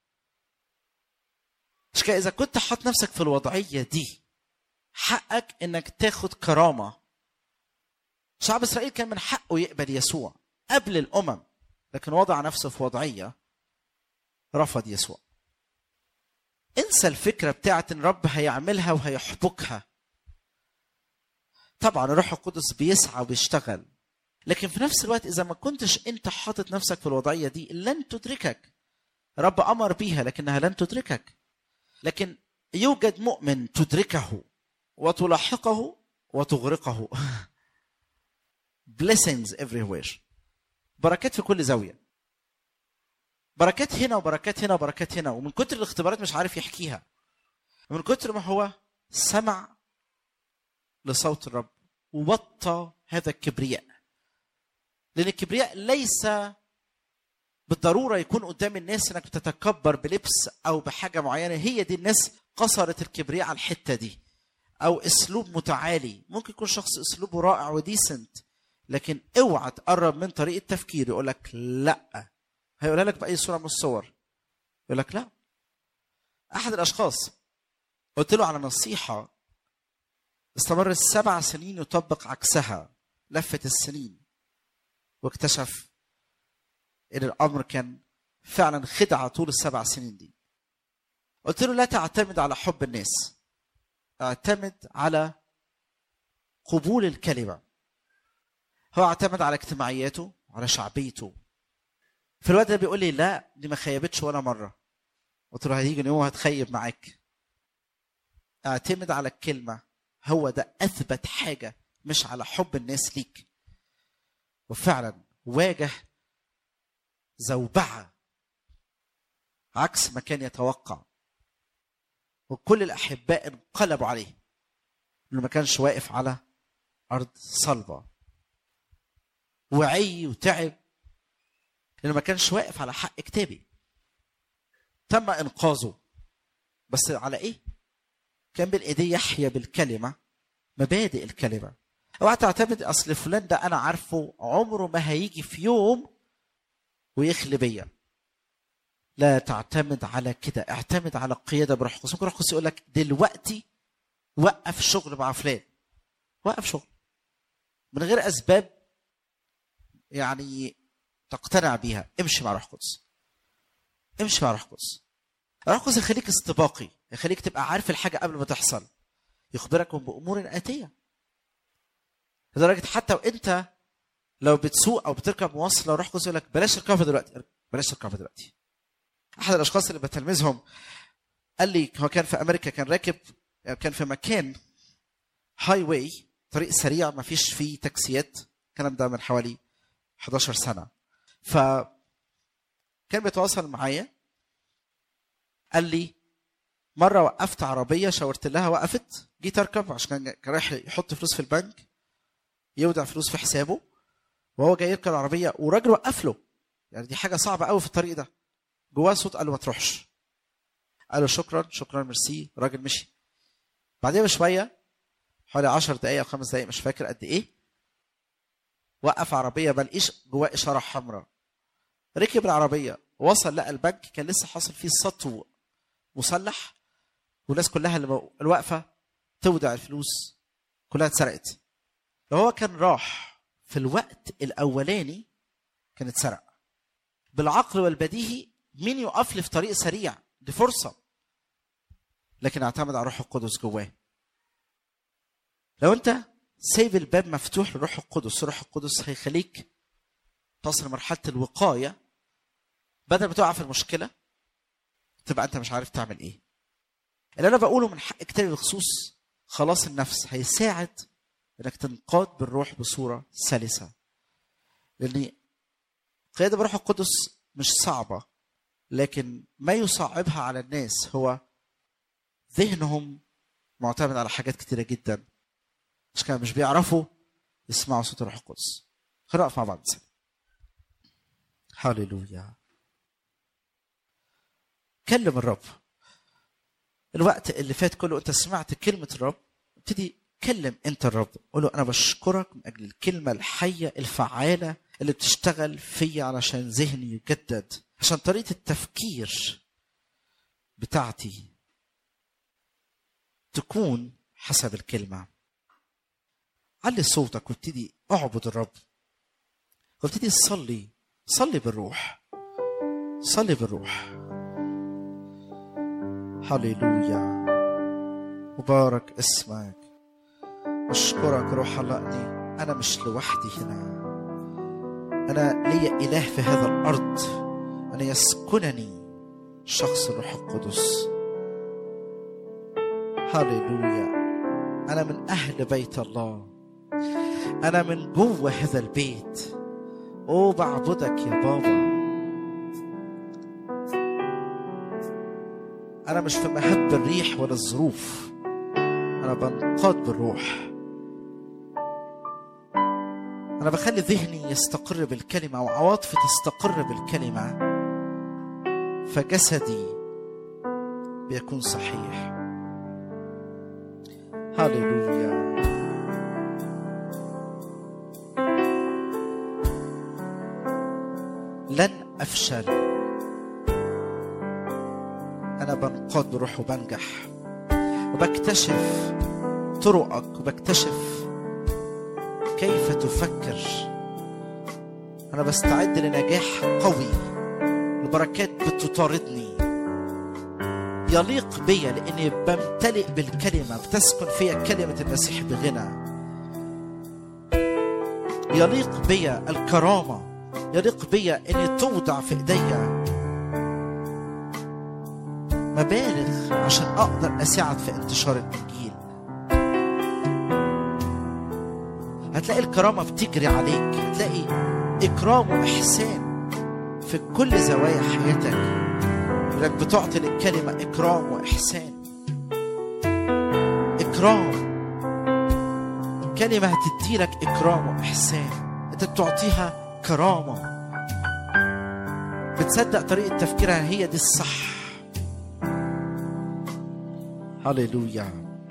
مش كده اذا كنت حاط نفسك في الوضعيه دي حقك انك تاخد كرامه شعب اسرائيل كان من حقه يقبل يسوع قبل الامم لكن وضع نفسه في وضعيه رفض يسوع انسى الفكره بتاعت ان رب هيعملها وهيحبكها طبعا الروح القدس بيسعى وبيشتغل لكن في نفس الوقت اذا ما كنتش انت حاطط نفسك في الوضعيه دي لن تدركك رب امر بيها لكنها لن تدركك لكن يوجد مؤمن تدركه وتلاحقه وتغرقه blessings everywhere بركات في كل زاويه بركات هنا وبركات هنا وبركات هنا ومن كتر الاختبارات مش عارف يحكيها ومن كتر ما هو سمع لصوت الرب ووطى هذا الكبرياء لان الكبرياء ليس بالضروره يكون قدام الناس انك بتتكبر بلبس او بحاجه معينه هي دي الناس قصرت الكبرياء على الحته دي او اسلوب متعالي ممكن يكون شخص اسلوبه رائع وديسنت لكن اوعى تقرب من طريقه تفكيره يقول لك لا هيقولها لك باي صوره من الصور يقول لك لا احد الاشخاص قلت له على نصيحه استمر سبع سنين يطبق عكسها لفت السنين واكتشف ان الامر كان فعلا خدعه طول السبع سنين دي قلت له لا تعتمد على حب الناس اعتمد على قبول الكلمه هو اعتمد على اجتماعياته على شعبيته في الوقت ده بيقول لي لا دي ما خيبتش ولا مره قلت له هيجي يوم هتخيب معاك اعتمد على الكلمه هو ده اثبت حاجه مش على حب الناس ليك وفعلا واجه زوبعه عكس ما كان يتوقع وكل الاحباء انقلبوا عليه انه ما كانش واقف على ارض صلبه وعي وتعب لانه ما كانش واقف على حق كتابي تم انقاذه بس على ايه كان بالايديه يحيا بالكلمه مبادئ الكلمه اوعى تعتمد اصل فلان ده انا عارفه عمره ما هيجي في يوم ويخلي بيا لا تعتمد على كده اعتمد على القياده بروح القدس ممكن روح القدس يقول لك دلوقتي وقف شغل مع فلان وقف شغل من غير اسباب يعني تقتنع بيها امشي مع روح القدس امشي مع روح القدس روح القدس يخليك استباقي يخليك تبقى عارف الحاجه قبل ما تحصل يخبركم بامور اتيه لدرجه حتى وانت لو بتسوق او بتركب مواصله روح القدس يقول لك بلاش تركبها دلوقتي بلاش تركبها دلوقتي احد الاشخاص اللي بتلمذهم قال لي هو كان في امريكا كان راكب كان في مكان هاي واي طريق سريع ما فيش فيه تاكسيات الكلام ده من حوالي 11 سنه ف كان بيتواصل معايا قال لي مره وقفت عربيه شاورت لها وقفت جيت اركب عشان كان رايح يحط فلوس في البنك يودع فلوس في حسابه وهو جاي يركب العربيه وراجل وقف له يعني دي حاجه صعبه قوي في الطريق ده جواه صوت قال له ما تروحش قال له شكرا شكرا ميرسي الراجل مشي بعدين بشويه حوالي 10 دقائق او 5 دقائق مش فاكر قد ايه وقف عربيه ما لقيش جواه اشاره حمراء ركب العربيه وصل لقى البنك كان لسه حاصل فيه سطو مسلح والناس كلها اللي واقفه تودع الفلوس كلها اتسرقت لو هو كان راح في الوقت الاولاني كان اتسرق بالعقل والبديهي مين يقف لي في طريق سريع دي فرصه لكن اعتمد على روح القدس جواه لو انت سايب الباب مفتوح لروح القدس روح القدس هيخليك تصل لمرحله الوقايه بدل ما تقع في المشكله تبقى انت مش عارف تعمل ايه اللي انا بقوله من حق كتابي بخصوص خلاص النفس هيساعد انك تنقاد بالروح بصوره سلسه لان قياده بروح القدس مش صعبه لكن ما يصعبها على الناس هو ذهنهم معتمد على حاجات كتيره جدا مش كده مش بيعرفوا يسمعوا صوت الروح القدس خلينا نقف مع بعض نسأل هللويا كلم الرب الوقت اللي فات كله انت سمعت كلمه الرب ابتدي كلم انت الرب قول له انا بشكرك من اجل الكلمه الحيه الفعاله اللي بتشتغل فيا علشان ذهني يجدد عشان طريقه التفكير بتاعتي تكون حسب الكلمه علي صوتك وابتدي اعبد الرب وابتدي صلي صلي بالروح صلي بالروح هللويا مبارك اسمك اشكرك روح الله اني انا مش لوحدي هنا انا لي اله في هذا الارض ان يسكنني شخص الروح القدس هللويا انا من اهل بيت الله أنا من جوه هذا البيت أوه بعبدك يا بابا أنا مش في مهب الريح ولا الظروف أنا بنقاد بالروح أنا بخلي ذهني يستقر بالكلمة وعواطفي تستقر بالكلمة فجسدي بيكون صحيح هللويا لن أفشل أنا بنقاد بروح وبنجح وبكتشف طرقك وبكتشف كيف تفكر أنا بستعد لنجاح قوي البركات بتطاردني يليق بيا لاني بمتلئ بالكلمه بتسكن فيا كلمه المسيح بغنى يليق بيا الكرامه يليق بيا اني توضع في ايديا مبالغ عشان اقدر اساعد في انتشار الانجيل هتلاقي الكرامه بتجري عليك هتلاقي اكرام واحسان في كل زوايا حياتك انك بتعطي للكلمه اكرام واحسان اكرام كلمه هتدي لك اكرام واحسان انت بتعطيها كرامه بتصدق طريقه تفكيرها هي دي الصح هللويا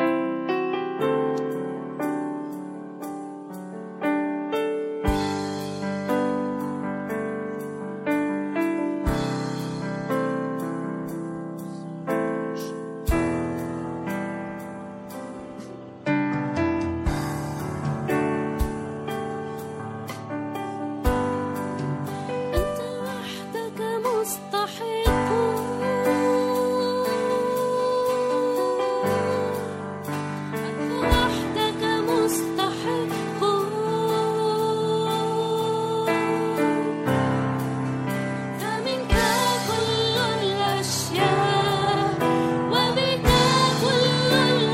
أنت وحدك مستحق أنت وحدك مستحق فمنك كل الأشياء وبك كل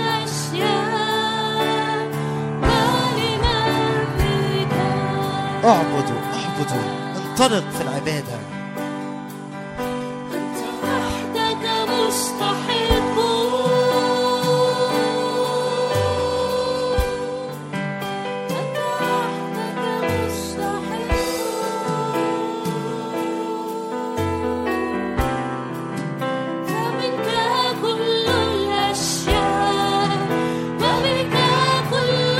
الأشياء ولمن بك اعبدوا اعبدوا انطلق في العباده أنت وحدك مستحق أنت وحدك مستحق فمنك كل الأشياء وبك كل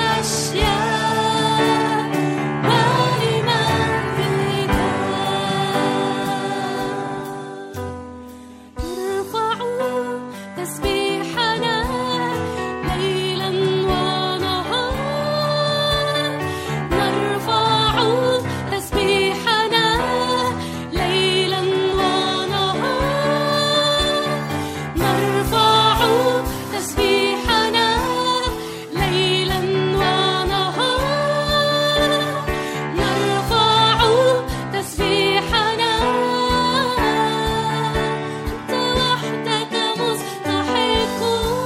الأشياء ولمن بك نرفع تسبيحنا ليلا ونهار نرفع تسبيحنا ليلا ونهار نرفع تسبيحنا ليلا ونهار نرفع تسبيحنا أنت وحدك مستحق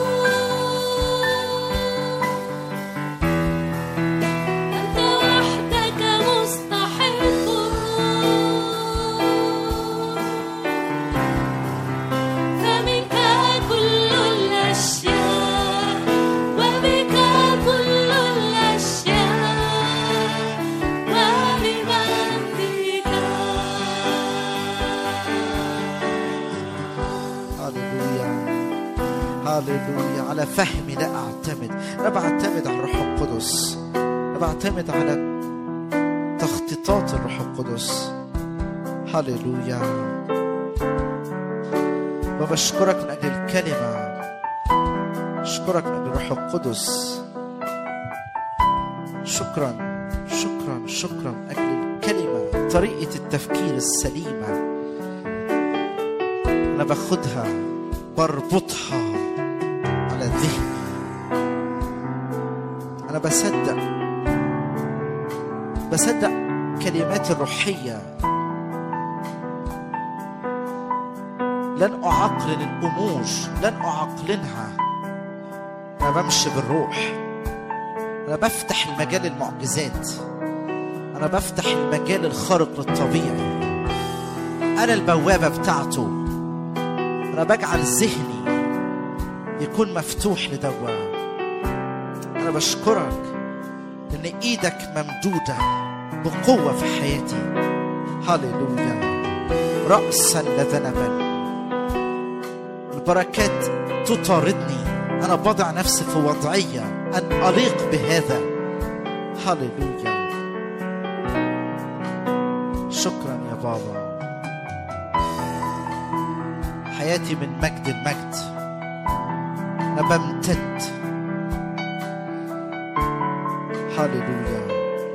أنت وحدك مستحق فمنك كل الأشياء وبك كل الأشياء ولمجدك هللويا هللويا على فهمي لا اعتمد انا بعتمد على الروح القدس انا بعتمد على تخطيطات الروح القدس هللويا وبشكرك من اجل الكلمه اشكرك من اجل الروح القدس شكرا شكرا شكرا من اجل الكلمه طريقه التفكير السليمه انا باخدها بربطها على ذهني انا بصدق بصدق كلمات الروحيه لن اعقلن الامور لن اعقلنها انا بمشي بالروح أنا بفتح المجال المعجزات أنا بفتح المجال الخارق للطبيعي أنا البوابة بتاعته أنا بجعل ذهني يكون مفتوح لدوا أنا بشكرك إن إيدك ممدودة بقوة في حياتي هللويا رأسا لا ذنبا البركات تطاردني أنا بضع نفسي في وضعية أن أليق بهذا هللويا شكرا يا بابا حياتي من مجد لمجد أنا بمتد هللويا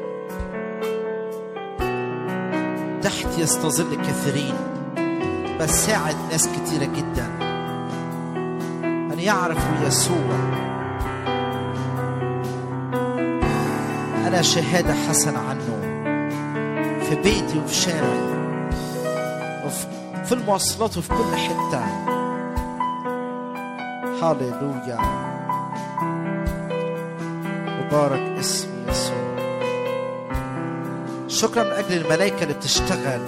تحت يستظل كثيرين بساعد ناس كتيرة جدا أن يعرفوا يسوع أنا شهادة حسنة عنه في بيتي وفي شارعي وفي في المواصلات وفي كل حتة هاليلويا مبارك اسم يسوع شكرا من أجل الملائكة اللي بتشتغل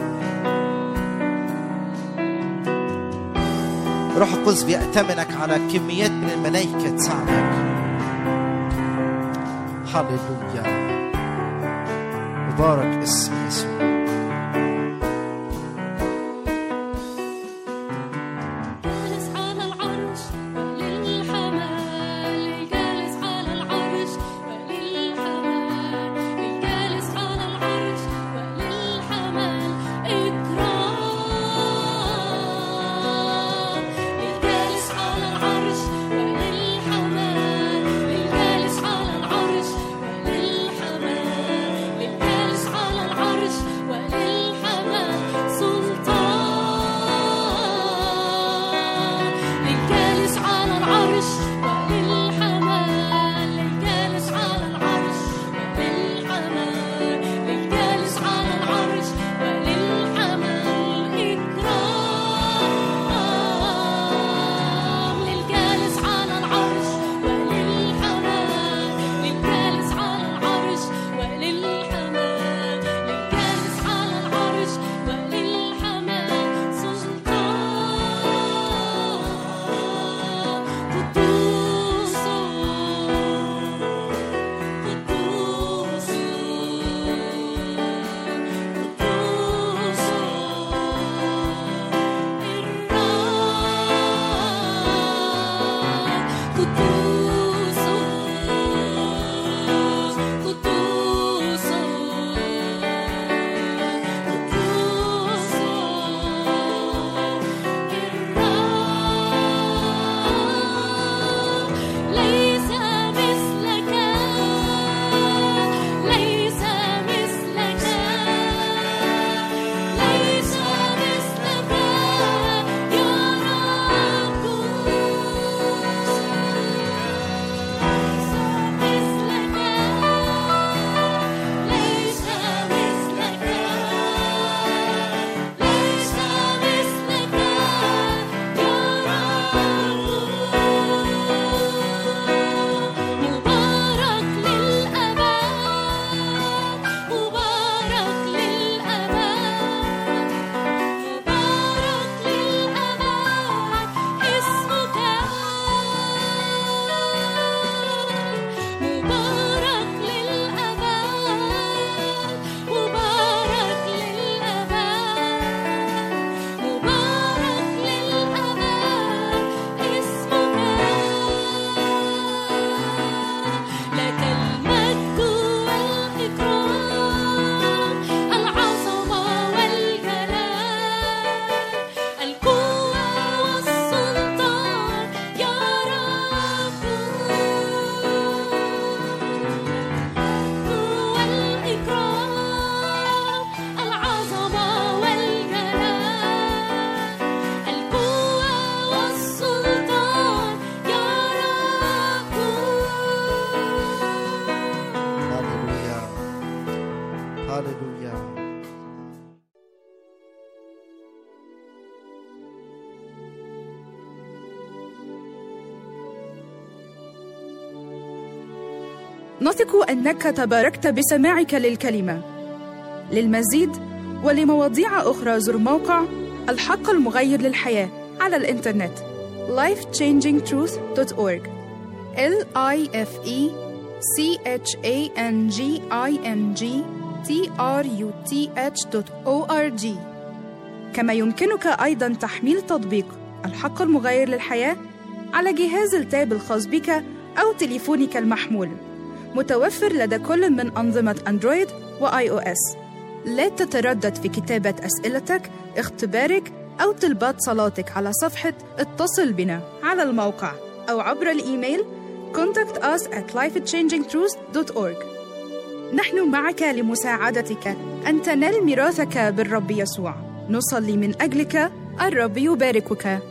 روح القدس بيأتمنك على كميات من الملائكة تساعدك هاليلويا مبارك اسم يسوع جالس على العرش وللحمال الجالس على العرش وللحمال الجالس على العرش وللحمال إكرام الجالس على العرش وللحمال الجالس على العرش وللحمال الجالس على العرش نثق أنك تباركت بسماعك للكلمة للمزيد ولمواضيع أخرى زر موقع الحق المغير للحياة على الإنترنت lifechangingtruth.org l i f e c h a n g i n g t r u t h.org كما يمكنك أيضا تحميل تطبيق الحق المغير للحياة على جهاز التاب الخاص بك أو تليفونك المحمول متوفر لدى كل من أنظمة أندرويد وآي أو إس لا تتردد في كتابة أسئلتك اختبارك أو طلبات صلاتك على صفحة اتصل بنا على الموقع أو عبر الإيميل contact us at lifechangingtruth.org نحن معك لمساعدتك أن تنال ميراثك بالرب يسوع نصلي من أجلك الرب يباركك